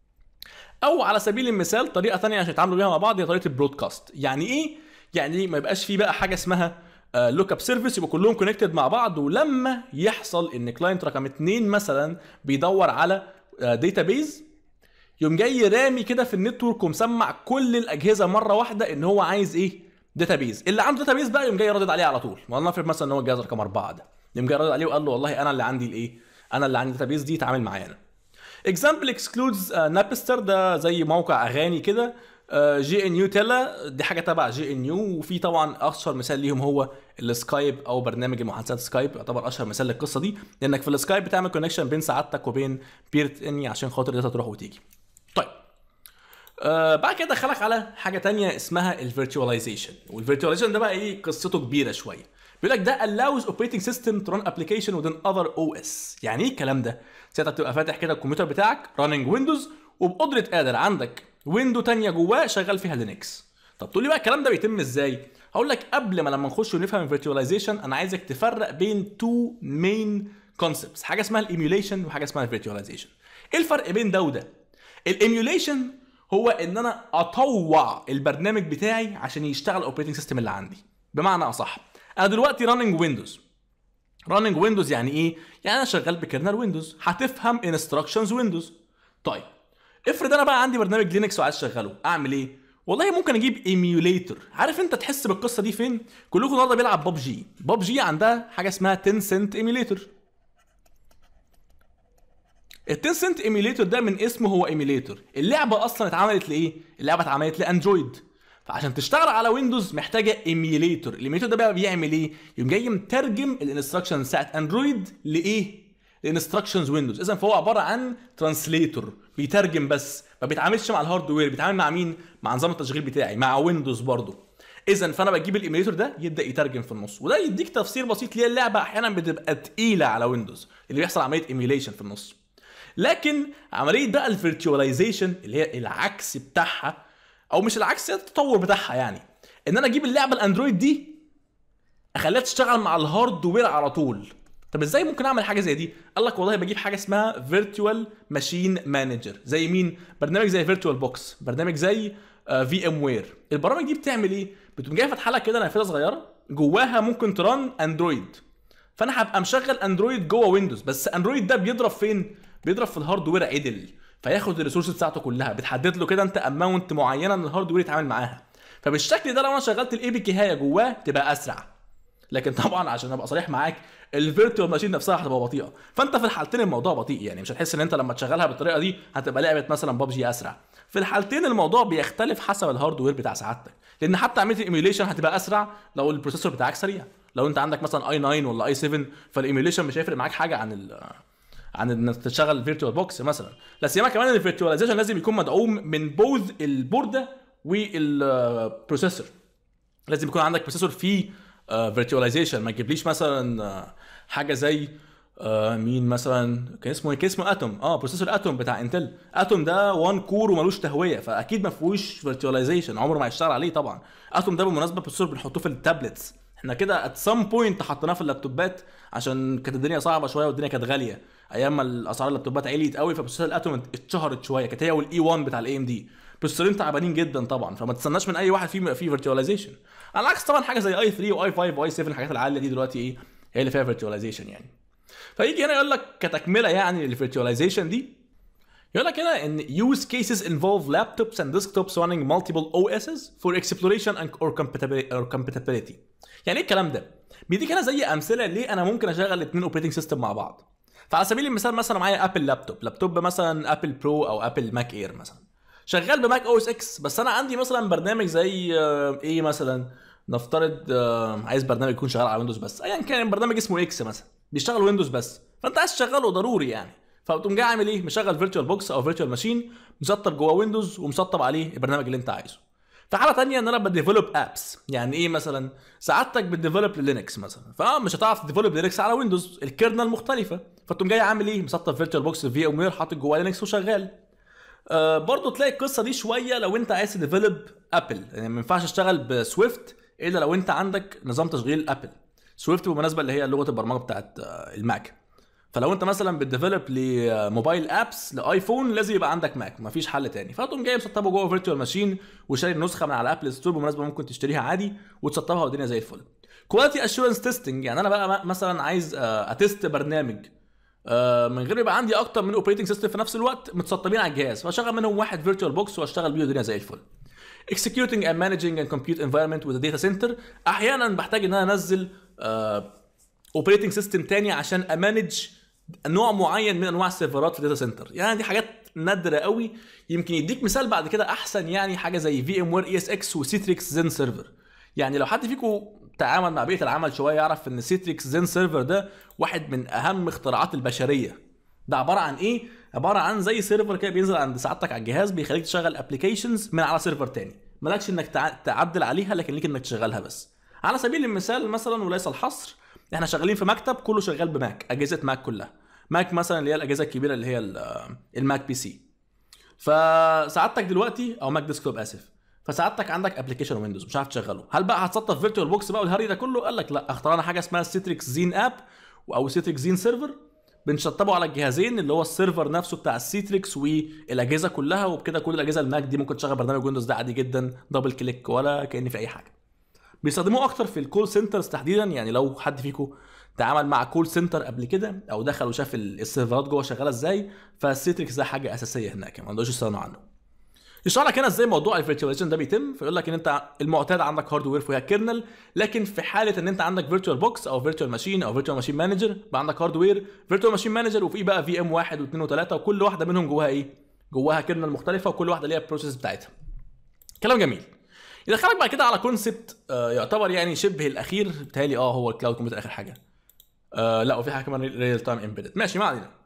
او على سبيل المثال طريقه ثانيه عشان يتعاملوا بيها مع بعض هي طريقه البرودكاست يعني ايه يعني ما يبقاش في بقى حاجه اسمها لوك اب سيرفيس يبقوا كلهم كونكتد مع بعض ولما يحصل ان كلاينت رقم اتنين مثلا بيدور على داتابيز يقوم جاي رامي كده في النتورك ومسمع كل الاجهزه مره واحده ان هو عايز ايه داتابيز اللي عنده داتابيز بقى يقوم جاي رادد عليه على طول ولنفرض مثلا ان هو الجهاز رقم اربعه ده يقوم جاي رادد عليه وقال له والله انا اللي عندي الايه انا اللي عندي داتابيز دي تعامل معايا انا اكزامبل اكسكلودز نابستر ده زي موقع اغاني كده جي ان يو تيلا دي حاجه تبع جي ان يو وفي طبعا اشهر مثال ليهم هو السكايب او برنامج المحادثات سكايب يعتبر اشهر مثال للقصه دي لانك في السكايب بتعمل كونكشن بين سعادتك وبين بير تاني عشان خاطر الداتا تروح وتيجي طيب آه بعد كده دخلك على حاجه تانية اسمها الفيرتواليزيشن والفيرتواليزيشن ده بقى ايه قصته كبيره شويه بيقول لك ده allows operating system to run application within other OS يعني ايه الكلام ده ساعتها بتبقى فاتح كده الكمبيوتر بتاعك running ويندوز وبقدره قادر عندك ويندو تانية جواه شغال فيها لينكس طب تقول لي بقى الكلام ده بيتم ازاي هقول لك قبل ما لما نخش ونفهم الفيرتواليزيشن انا عايزك تفرق بين تو مين كونسبتس حاجه اسمها الايميوليشن وحاجه اسمها الفيرتواليزيشن ايه الفرق بين ده وده الايميوليشن هو ان انا اطوع البرنامج بتاعي عشان يشتغل الاوبريتنج سيستم اللي عندي بمعنى اصح انا دلوقتي راننج ويندوز راننج ويندوز يعني ايه يعني انا شغال بكرنل ويندوز هتفهم انستراكشنز ويندوز طيب افرض انا بقى عندي برنامج لينكس وعايز اشغله اعمل ايه والله ممكن اجيب ايميوليتور عارف انت تحس بالقصه دي فين كلكم النهارده بيلعب ببجي ببجي عندها حاجه اسمها 10 سنت ايميوليتور ال 10 سنت ايميوليتور ده من اسمه هو ايميوليتور اللعبه اصلا اتعملت لايه اللعبه اتعملت لاندرويد فعشان تشتغل على ويندوز محتاجه ايميوليتور الايميوليتور ده بقى بيعمل ايه يقوم جاي مترجم الانستراكشنز بتاعت اندرويد لايه لانستراكشنز ويندوز اذا فهو عباره عن ترانسليتور بيترجم بس ما بيتعاملش مع الهاردوير بيتعامل مع مين مع نظام التشغيل بتاعي مع ويندوز برضه اذا فانا بجيب الايميوليتور ده يبدا يترجم في النص وده يديك تفسير بسيط ليه اللعبه احيانا بتبقى تقيله على ويندوز اللي بيحصل عمليه ايميوليشن في النص لكن عمليه بقى الفيرتشواليزيشن اللي هي العكس بتاعها او مش العكس التطور بتاعها يعني ان انا اجيب اللعبه الاندرويد دي اخليها تشتغل مع الهاردوير على طول طب ازاي ممكن اعمل حاجه زي دي قال لك والله بجيب حاجه اسمها فيرتوال ماشين مانجر زي مين برنامج زي فيرتوال بوكس برنامج زي في ام وير البرامج دي بتعمل ايه بتقوم جايه فاتحه لك كده نافذه صغيره جواها ممكن تران اندرويد فانا هبقى مشغل اندرويد جوه ويندوز بس اندرويد ده بيضرب فين بيضرب في الهاردوير عدل فياخد الريسورس بتاعته كلها بتحدد له كده انت اماونت معينه من الهاردوير يتعامل معاها فبالشكل ده لو انا شغلت الاي بي كي هايه جواه تبقى اسرع لكن طبعا عشان ابقى صريح معاك الفيرتوال ماشين نفسها هتبقى بطيئه فانت في الحالتين الموضوع بطيء يعني مش هتحس ان انت لما تشغلها بالطريقه دي هتبقى لعبه مثلا ببجي اسرع في الحالتين الموضوع بيختلف حسب الهاردوير بتاع سعادتك لان حتى عمليه الايميوليشن هتبقى اسرع لو البروسيسور بتاعك سريع لو انت عندك مثلا اي 9 ولا اي 7 فالايميوليشن مش هيفرق معاك حاجه عن ال عن انك تشغل فيرتوال بوكس مثلا لا سيما كمان ان الفيرتواليزيشن لازم يكون مدعوم من بوث البورده والبروسيسور لازم يكون عندك بروسيسور فيه فيرتواليزيشن ما تجيبليش مثلا آه، حاجه زي آه، مين مثلا كان اسمه إيه؟ كان اسمه اتوم اه بروسيسور اتوم بتاع انتل اتوم ده 1 كور وملوش تهويه فاكيد ما فيهوش فيرتواليزيشن عمره ما هيشتغل عليه طبعا اتوم ده بالمناسبه بروسيسور بنحطوه في التابلتس احنا كده ات سام بوينت حطيناه في اللابتوبات عشان كانت الدنيا صعبه شويه والدنيا كانت غاليه ايام ما الاسعار اللابتوبات عليت قوي فبروسيسور الاتوم اتشهرت شويه كانت هي والاي 1 بتاع الاي ام دي بروسيسورين تعبانين جدا طبعا فما تستناش من اي واحد فيه فيه فيرتواليزيشن على العكس طبعا حاجه زي اي 3 واي 5 واي 7 الحاجات العاليه دي دلوقتي ايه هي اللي فيها فيرتواليزيشن يعني فيجي هنا يقول لك كتكمله يعني للفيرتواليزيشن دي يقول لك هنا ان use cases involve laptops and desktops running multiple OSs for exploration and or compatibility, or compatibility. يعني ايه الكلام ده؟ بيديك هنا زي امثله ليه انا ممكن اشغل الاثنين اوبريتنج سيستم مع بعض. فعلى سبيل المثال مثلا معايا ابل لابتوب، لابتوب مثلا ابل برو او ابل ماك اير مثلا. شغال بماك او اس اكس بس انا عندي مثلا برنامج زي آه، ايه مثلا نفترض آه، عايز برنامج يكون شغال على ويندوز بس ايا كان برنامج اسمه اكس مثلا بيشتغل ويندوز بس فانت عايز تشغله ضروري يعني فبتقوم جاي عامل ايه مشغل فيرتشوال بوكس او فيرتشوال ماشين مسطب جوه ويندوز ومسطب عليه البرنامج اللي انت عايزه في حاله تانية ان انا بديفلوب ابس يعني ايه مثلا سعادتك بتديفلوب لينكس مثلا فمش هتعرف تديفلوب لينكس على ويندوز الكيرنل مختلفه فتقوم جاي عامل ايه مسطب فيرتشوال بوكس في ام وير حاطط جواه لينكس وشغال آه برضه تلاقي القصه دي شويه لو انت عايز تديفلوب ابل يعني ما ينفعش تشتغل بسويفت الا لو انت عندك نظام تشغيل ابل سويفت بالمناسبه اللي هي لغه البرمجه بتاعت آه، الماك فلو انت مثلا بتديفلوب لموبايل ابس لايفون لازم يبقى عندك ماك مفيش حل تاني فتقوم جاي مسطبه جوه فيرتوال ماشين وشاري نسخه من على ابل ستور بالمناسبه ممكن تشتريها عادي وتسطبها والدنيا زي الفل كواليتي اشورنس تيستنج يعني انا بقى مثلا عايز آه، اتست برنامج آه، من غير ما يبقى عندي اكتر من اوبريتنج سيستم في نفس الوقت متسطبين على الجهاز فاشغل منهم واحد فيرتوال بوكس واشتغل بيه الدنيا زي الفل executing and managing a compute environment with a data center احيانا بحتاج ان انا انزل اوبريتنج سيستم تاني عشان امانج نوع معين من انواع السيرفرات في الداتا سنتر يعني دي حاجات نادره قوي يمكن يديك مثال بعد كده احسن يعني حاجه زي في ام وير اي اس اكس وسيتريكس زين سيرفر يعني لو حد فيكم تعامل مع بيئه العمل شويه يعرف ان سيتريكس زين سيرفر ده واحد من اهم اختراعات البشريه ده عباره عن ايه عباره عن زي سيرفر كده بينزل عند سعادتك على الجهاز بيخليك تشغل ابلكيشنز من على سيرفر تاني مالكش انك تع- تعدل عليها لكن ليك انك تشغلها بس على سبيل المثال مثلا وليس الحصر احنا شغالين في مكتب كله شغال بماك اجهزه ماك كلها ماك مثلا اللي هي الاجهزه الكبيره اللي هي ال- الماك بي سي فسعادتك دلوقتي او ماك ديسكتوب اسف فسعادتك عندك ابلكيشن ويندوز مش عارف تشغله هل بقى هتسطب فيرتوال بوكس بقى والهري ده كله قال لك لا اخترعنا حاجه اسمها سيتريكس زين اب او سيتريكس زين سيرفر بنشطبه على الجهازين اللي هو السيرفر نفسه بتاع السيتريكس والاجهزه كلها وبكده كل الاجهزه الماك دي ممكن تشغل برنامج ويندوز ده عادي جدا دبل كليك ولا كان في اي حاجه بيستخدموه اكتر في الكول سنترز تحديدا يعني لو حد فيكم تعامل مع كول سنتر قبل كده او دخل وشاف ال- السيرفرات جوه شغاله ازاي فالسيتريكس ده حاجه اساسيه هناك ما عندوش يستغنوا عنه يشرح لك هنا ازاي موضوع الفيرتشواليزيشن ده بيتم فيقول لك ان انت المعتاد عندك هاردوير فيها كيرنل لكن في حاله ان انت عندك فيرتشوال بوكس او فيرتشوال ماشين او فيرتشوال ماشين مانجر بقى عندك هاردوير فيرتشوال ماشين مانجر وفي بقى في ام واحد واثنين وثلاثه وكل واحده منهم جواها ايه؟ جواها كيرنل مختلفه وكل واحده ليها البروسيس بتاعتها. كلام جميل. يدخلك بعد كده على كونسبت يعتبر يعني شبه الاخير بتهيألي اه هو الكلاود كمبيوتر اخر حاجه. آه لا وفي حاجه كمان ريل تايم امبيدد ماشي ما علينا.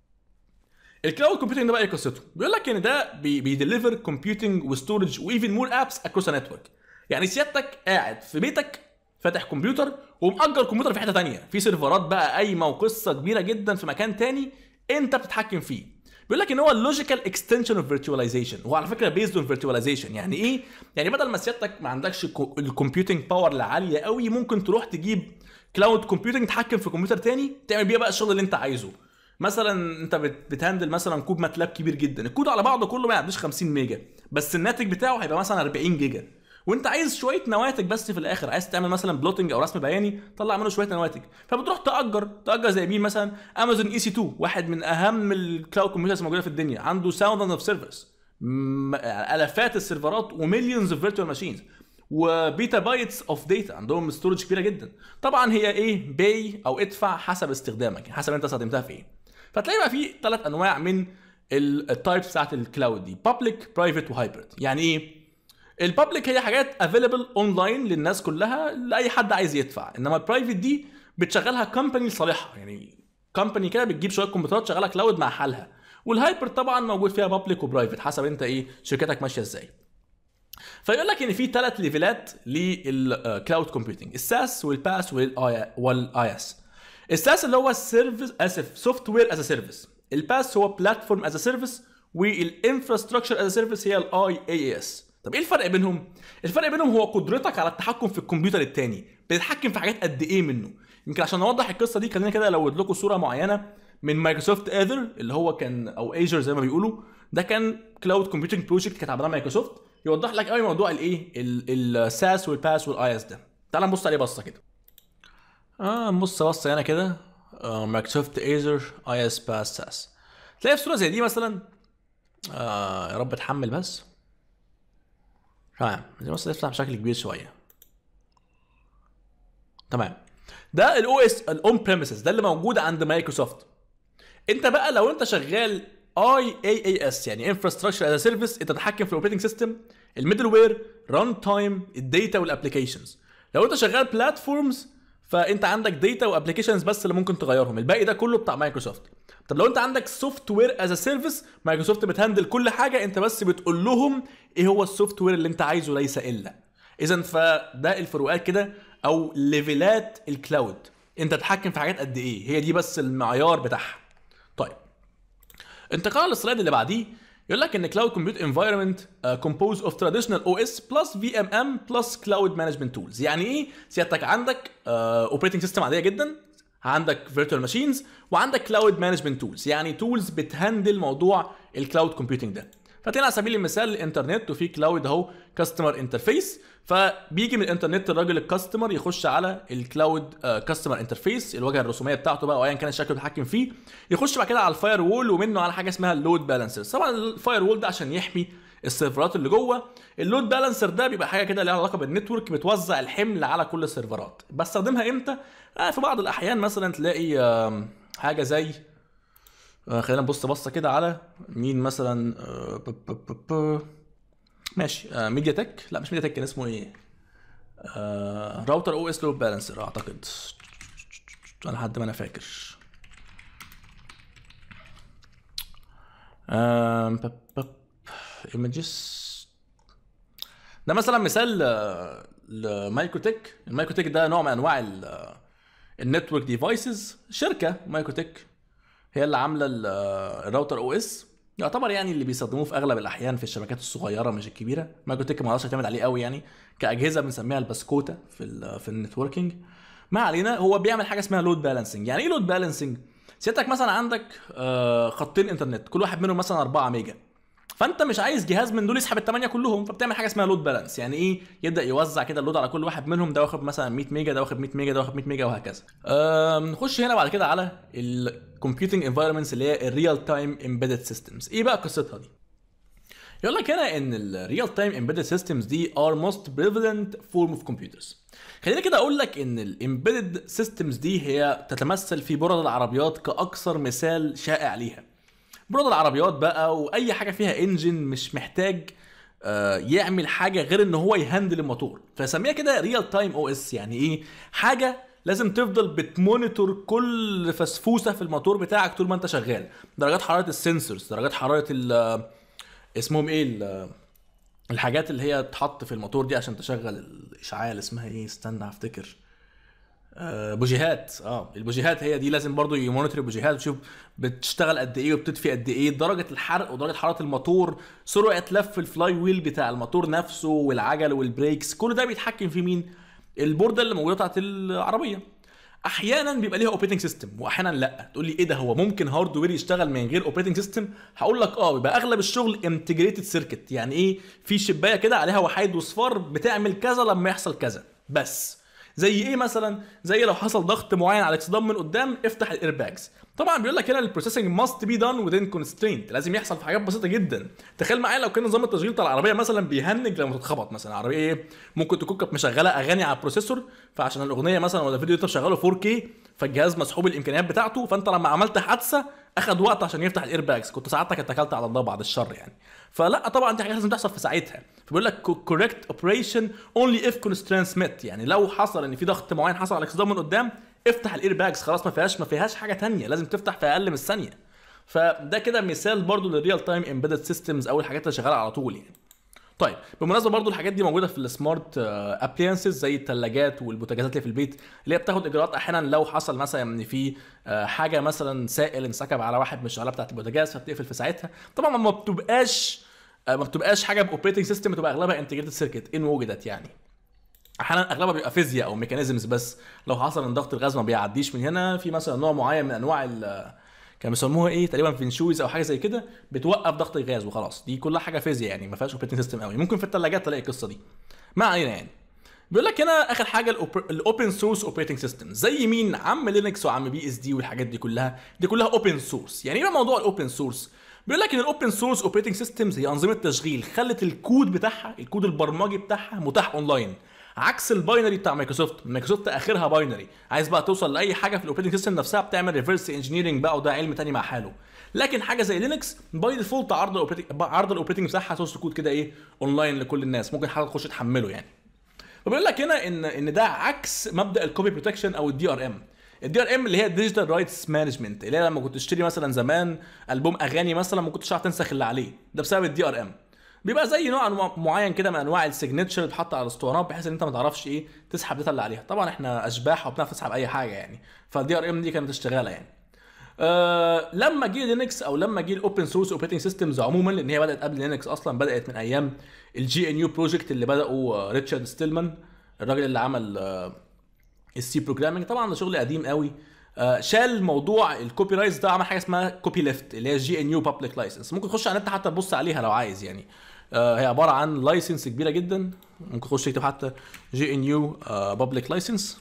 الكلاود كومبيوتنج ده بقى ايه قصته؟ بيقول لك ان ده بي بيديليفر كومبيوتنج وستورج وايفن مور ابس اكروس نتورك يعني سيادتك قاعد في بيتك فاتح كمبيوتر ومأجر كمبيوتر في حته تانية في سيرفرات بقى قايمه وقصه كبيره جدا في مكان تاني انت بتتحكم فيه بيقول لك ان هو اللوجيكال اكستنشن اوف فيرتشواليزيشن هو على فكره بيزد اون فيرتشواليزيشن يعني ايه يعني بدل ما سيادتك ما عندكش الكمبيوتنج باور العاليه قوي ممكن تروح تجيب كلاود كومبيوتنج تحكم في كمبيوتر تاني تعمل بيه بقى الشغل اللي انت عايزه مثلا انت بت- بتهندل مثلا كود ماتلاب كبير جدا الكود على بعضه كله ما يعديش 50 ميجا بس الناتج بتاعه هيبقى مثلا 40 جيجا وانت عايز شويه نواتج بس في الاخر عايز تعمل مثلا بلوتنج او رسم بياني طلع منه شويه نواتج فبتروح تاجر تاجر زي مين مثلا امازون اي سي 2 واحد من اهم الكلاود كمبيوترز الموجوده في الدنيا عنده ساوند اوف سيرفرز الافات السيرفرات ومليونز اوف فيرتشوال ماشينز وبيتا بايتس اوف داتا عندهم ستورج كبيره جدا طبعا هي ايه باي او ادفع حسب استخدامك حسب انت استخدمتها في ايه فتلاقي بقى في ثلاث انواع من التايبس بتاعت الكلاود دي بابليك برايفت وهايبرد يعني ايه البابليك هي حاجات افيلبل اونلاين للناس كلها لاي حد عايز يدفع انما البرايفت دي بتشغلها كومباني لصالحها يعني كومباني كده بتجيب شويه كمبيوترات تشغلها كلاود مع حالها والهايبر طبعا موجود فيها بابليك وبرايفت حسب انت ايه شركتك ماشيه ازاي فيقول لك ان في ثلاث ليفلات للكلاود كومبيوتنج الساس والباس والاي اس الساس اللي هو السيرفيس اسف سوفت وير از سيرفيس الباس هو بلاتفورم از سيرفيس والانفراستراكشر از سيرفيس هي الاي اي اس طب ايه الفرق بينهم الفرق بينهم هو قدرتك على التحكم في الكمبيوتر التاني بتتحكم في حاجات قد ايه منه يمكن عشان نوضح القصه دي خلينا كده لو لكم صوره معينه من مايكروسوفت اذر اللي هو كان او ايجر زي ما بيقولوا ده كان كلاود كومبيوتنج بروجكت كانت عاملاه مايكروسوفت يوضح لك قوي موضوع الايه الساس والباس والاي اس ده تعال نبص عليه بصه كده اه نبص بصه هنا كده آه مايكروسوفت ايجر اي اس باس ساس تلاقي في صوره زي دي مثلا آه يا رب تحمل بس تمام دي بس تفتح بشكل كبير شويه تمام ده الاو اس الاون بريمسز ده اللي موجود عند مايكروسوفت انت بقى لو انت شغال اي اي اي اس يعني انفراستراكشر از سيرفيس انت تتحكم في الاوبريتنج سيستم الميدل وير ران تايم الداتا والابلكيشنز لو انت شغال بلاتفورمز فانت عندك داتا وابلكيشنز بس اللي ممكن تغيرهم الباقي ده كله بتاع مايكروسوفت طب لو انت عندك سوفت وير از سيرفيس مايكروسوفت بتهندل كل حاجه انت بس بتقول لهم ايه هو السوفت وير اللي انت عايزه ليس الا اذا فده الفروقات كده او ليفلات الكلاود انت تتحكم في حاجات قد ايه هي دي بس المعيار بتاعها طيب انتقال للسلايد اللي بعديه يقول لك ان كلاود كومبيوت انفايرمنت كومبوز اوف تراديشنال او اس بلس في ام ام بلس كلاود مانجمنت تولز يعني ايه سيادتك عندك اوبريتنج سيستم عاديه جدا عندك فيرتوال ماشينز وعندك كلاود مانجمنت تولز يعني تولز بتهندل موضوع الكلاود كومبيوتنج ده فتلاقي على سبيل المثال الانترنت وفي كلاود اهو كاستمر انترفيس فبيجي من الانترنت الراجل الكاستمر يخش على الكلاود كاستمر انترفيس الواجهه الرسوميه بتاعته بقى او ايا كان الشكل اللي بيتحكم فيه يخش بعد كده على الفاير وول ومنه على حاجه اسمها اللود بالانسر طبعا الفاير وول ده عشان يحمي السيرفرات اللي جوه اللود بالانسر ده بيبقى حاجه كده ليها علاقه بالنتورك بتوزع الحمل على كل السيرفرات بستخدمها امتى آه في بعض الاحيان مثلا تلاقي آه حاجه زي آه خلينا نبص بصه كده على مين مثلا آه ب ب ب ب ماشي آه ميديا تك لا مش ميديا تك كان اسمه ايه آه راوتر او اس لود بالانسر اعتقد انا لحد ما انا فاكر ايمجز ده مثلا مثال لمايكروتك المايكروتك ده نوع من انواع النتورك ديفايسز شركه مايكروتك هي اللي عامله الراوتر او اس يعتبر يعني اللي بيستخدموه في اغلب الاحيان في الشبكات الصغيره مش الكبيره مايكروتك ما اقدرش اعتمد عليه قوي يعني كاجهزه بنسميها البسكوته في ال في النتوركينج ما علينا هو بيعمل حاجه اسمها لود بالانسنج يعني ايه لود بالانسنج سيادتك مثلا عندك خطين انترنت كل واحد منهم مثلا 4 ميجا فانت مش عايز جهاز من دول يسحب الثمانيه كلهم فبتعمل حاجه اسمها لود بالانس يعني ايه يبدا يوزع كده اللود على كل واحد منهم ده واخد مثلا 100 ميجا ده واخد 100 ميجا ده واخد 100 ميجا وهكذا أم، نخش هنا بعد كده على الكمبيوتنج انفايرمنتس اللي هي الريال تايم امبيدد سيستمز ايه بقى قصتها دي يقول لك هنا ان الريال تايم امبيدد سيستمز دي ار موست بريفلنت فورم اوف كمبيوترز خليني كده اقول لك ان الامبيدد سيستمز دي هي تتمثل في برد العربيات كاكثر مثال شائع ليها برد العربيات بقى واي حاجه فيها انجن مش محتاج آه، يعمل حاجه غير ان هو يهندل الموتور فسميها كده ريال تايم او اس يعني ايه حاجه لازم تفضل بتمونيتور كل فسفوسه في الموتور بتاعك طول ما انت شغال درجات حراره السنسورز درجات حراره ال اسمهم ايه ال- الحاجات اللي هي تحط في الموتور دي عشان تشغل الاشعال اسمها ايه استنى افتكر آه، بوجيهات اه البوجيهات هي دي لازم برضو يمونيتور البوجيهات ويشوف بتشتغل قد ايه وبتطفي قد ايه درجه الحرق ودرجه حراره الموتور سرعه لف الفلاي ويل بتاع الموتور نفسه والعجل والبريكس كل ده بيتحكم في مين البورده اللي موجوده بتاعت العربيه احيانا بيبقى ليها اوبريتنج سيستم واحيانا لا تقول لي ايه ده هو ممكن هاردوير يشتغل من غير اوبريتنج سيستم هقول لك اه بيبقى اغلب الشغل انتجريتد سيركت يعني ايه في شبايه كده عليها وحيد وصفار بتعمل كذا لما يحصل كذا بس زي ايه مثلا زي لو حصل ضغط معين على الاكسدام من قدام افتح الايرباجز طبعا بيقول لك هنا البروسيسنج ماست بي دان within كونسترينت لازم يحصل في حاجات بسيطه جدا تخيل معايا لو كان نظام التشغيل بتاع العربيه مثلا بيهنج لما تتخبط مثلا العربيه ايه ممكن تكون كانت مشغله اغاني على البروسيسور فعشان الاغنيه مثلا ولا الفيديو انت مشغله 4K فالجهاز مسحوب الامكانيات بتاعته فانت لما عملت حادثه اخد وقت عشان يفتح الايرباجز كنت ساعتك اتكلت على الله بعد الشر يعني فلا طبعا دي حاجه لازم تحصل في ساعتها فبيقول لك correct operation only if constraints met يعني لو حصل ان في ضغط معين حصل على الاكسدام من قدام افتح الايرباجز خلاص ما فيهاش ما فيهاش حاجه تانية لازم تفتح في اقل من ثانيه فده كده مثال برضو للريال تايم امبيدد سيستمز او الحاجات اللي شغاله على طول يعني طيب بالمناسبه برضو الحاجات دي موجوده في السمارت ابليانسز زي الثلاجات والبوتاجازات اللي في البيت اللي هي بتاخد اجراءات احيانا لو حصل مثلا ان في آه، حاجه مثلا سائل انسكب على واحد من الشغلات بتاعت البوتاجاز فبتقفل في ساعتها طبعا ما بتبقاش آه، ما بتبقاش حاجه باوبريتنج سيستم بتبقى اغلبها انتجريتد سيركت ان وجدت يعني احيانا اغلبها بيبقى فيزياء او ميكانيزمز بس لو حصل ان ضغط الغاز ما بيعديش من هنا في مثلا نوع معين من انواع ال كانوا بيسموها ايه تقريبا فينشويز او حاجه زي كده بتوقف ضغط الغاز وخلاص دي كلها حاجه فيزياء يعني ما فيهاش اوبريتنج سيستم قوي ممكن في الثلاجات تلاقي القصه دي ما علينا يعني بيقول لك هنا اخر حاجه الاوبن سورس اوبريتنج سيستم زي مين عم لينكس وعم بي اس دي والحاجات دي كلها دي كلها اوبن سورس يعني ايه بقى موضوع الاوبن سورس بيقول لك ان الاوبن سورس اوبريتنج سيستمز هي انظمه تشغيل خلت الكود بتاعها الكود البرمجي بتاعها متاح اونلاين عكس الباينري بتاع مايكروسوفت مايكروسوفت اخرها باينري عايز بقى توصل لاي حاجه في الاوبريتنج سيستم نفسها بتعمل ريفرس انجينيرنج بقى وده علم تاني مع حاله لكن حاجه زي لينكس باي ديفولت عرض الاوبريتنج عرض الاوبريتنج بتاعها سورس كود كده ايه اونلاين لكل الناس ممكن حد تخش تحمله يعني فبيقول لك هنا ان ان ده عكس مبدا الكوبي بروتكشن او الدي ار ام الدي ار ام اللي هي الديجيتال رايتس مانجمنت اللي هي لما كنت تشتري مثلا زمان البوم اغاني مثلا ما كنتش عارف تنسخ اللي عليه ده بسبب الدي ار ام بيبقى زي نوع أنواع- معين كده من انواع السيجنتشر اللي بتحط على الاسطوانات بحيث ان انت ما تعرفش ايه تسحب الداتا اللي عليها طبعا احنا اشباح وبنعرف نسحب اي حاجه يعني فالدي ار ام دي كانت اشتغاله يعني آه لما جه لينكس او لما جه الاوبن سورس اوبريتنج سيستمز عموما لان هي بدات قبل لينكس اصلا بدات من ايام الجي ان يو بروجكت اللي بداوا آه، ريتشارد ستيلمان الراجل اللي عمل آه السي بروجرامنج طبعا ده شغل قديم قوي آه شال موضوع الكوبي رايتس ده عمل حاجه اسمها كوبي ليفت اللي هي جي ان يو بابليك لايسنس ممكن تخش على النت حتى تبص عليها لو عايز يعني آه هي عباره عن لايسنس كبيره جدا ممكن تخش تكتب حتى جي ان يو بابليك لايسنس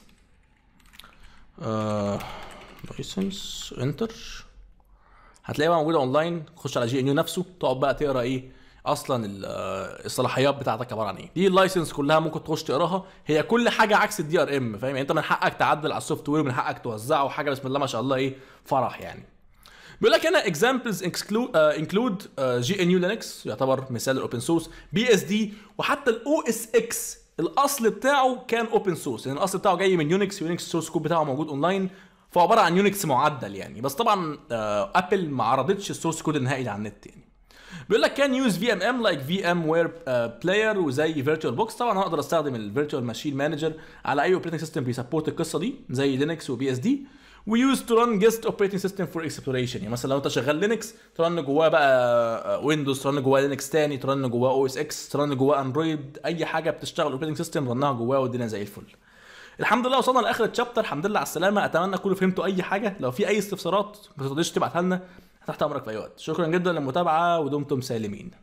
لايسنس انتر هتلاقيها موجوده اونلاين تخش على جي ان يو نفسه تقعد بقى تقرا ايه اصلا ال- آه، الصلاحيات بتاعتك عباره عن ايه دي اللايسنس كلها ممكن تخش تقراها هي كل حاجه عكس الدي ار ام فاهم يعني انت من حقك تعدل على السوفت وير ومن حقك توزعه حاجه بسم الله ما شاء الله ايه فرح يعني بيقول لك هنا examples exclude uh, include uh, GNU Linux يعتبر مثال الاوبن سورس بي اس دي وحتى الاو اس اكس الاصل بتاعه كان اوبن سورس يعني الاصل بتاعه جاي من يونكس يونكس سورس كود بتاعه موجود اونلاين فهو عباره عن يونكس معدل يعني بس طبعا ابل ما عرضتش السورس كود النهائي على النت يعني بيقول لك كان يوز في ام ام لايك في ام وير بلاير وزي فيرتشوال بوكس طبعا انا اقدر استخدم الفيرتشوال ماشين مانجر على اي اوبريتنج سيستم بيسبورت القصه دي زي لينكس وبي اس دي ويوز تو ران جيست اوبريتنج سيستم فور اكسبلوريشن يعني مثلا لو انت شغال لينكس ترن جواه بقى ويندوز ترن جواه لينكس تاني ترن جواه او اس اكس ترن جواه اندرويد اي حاجه بتشتغل اوبريتنج سيستم رنها جواه والدنيا زي الفل الحمد لله وصلنا لاخر الشابتر الحمد لله على السلامه اتمنى تكونوا فهمتوا اي حاجه لو في اي استفسارات ما تقدرش تبعتها لنا تحت امرك في اي وقت شكرا جدا للمتابعه ودمتم سالمين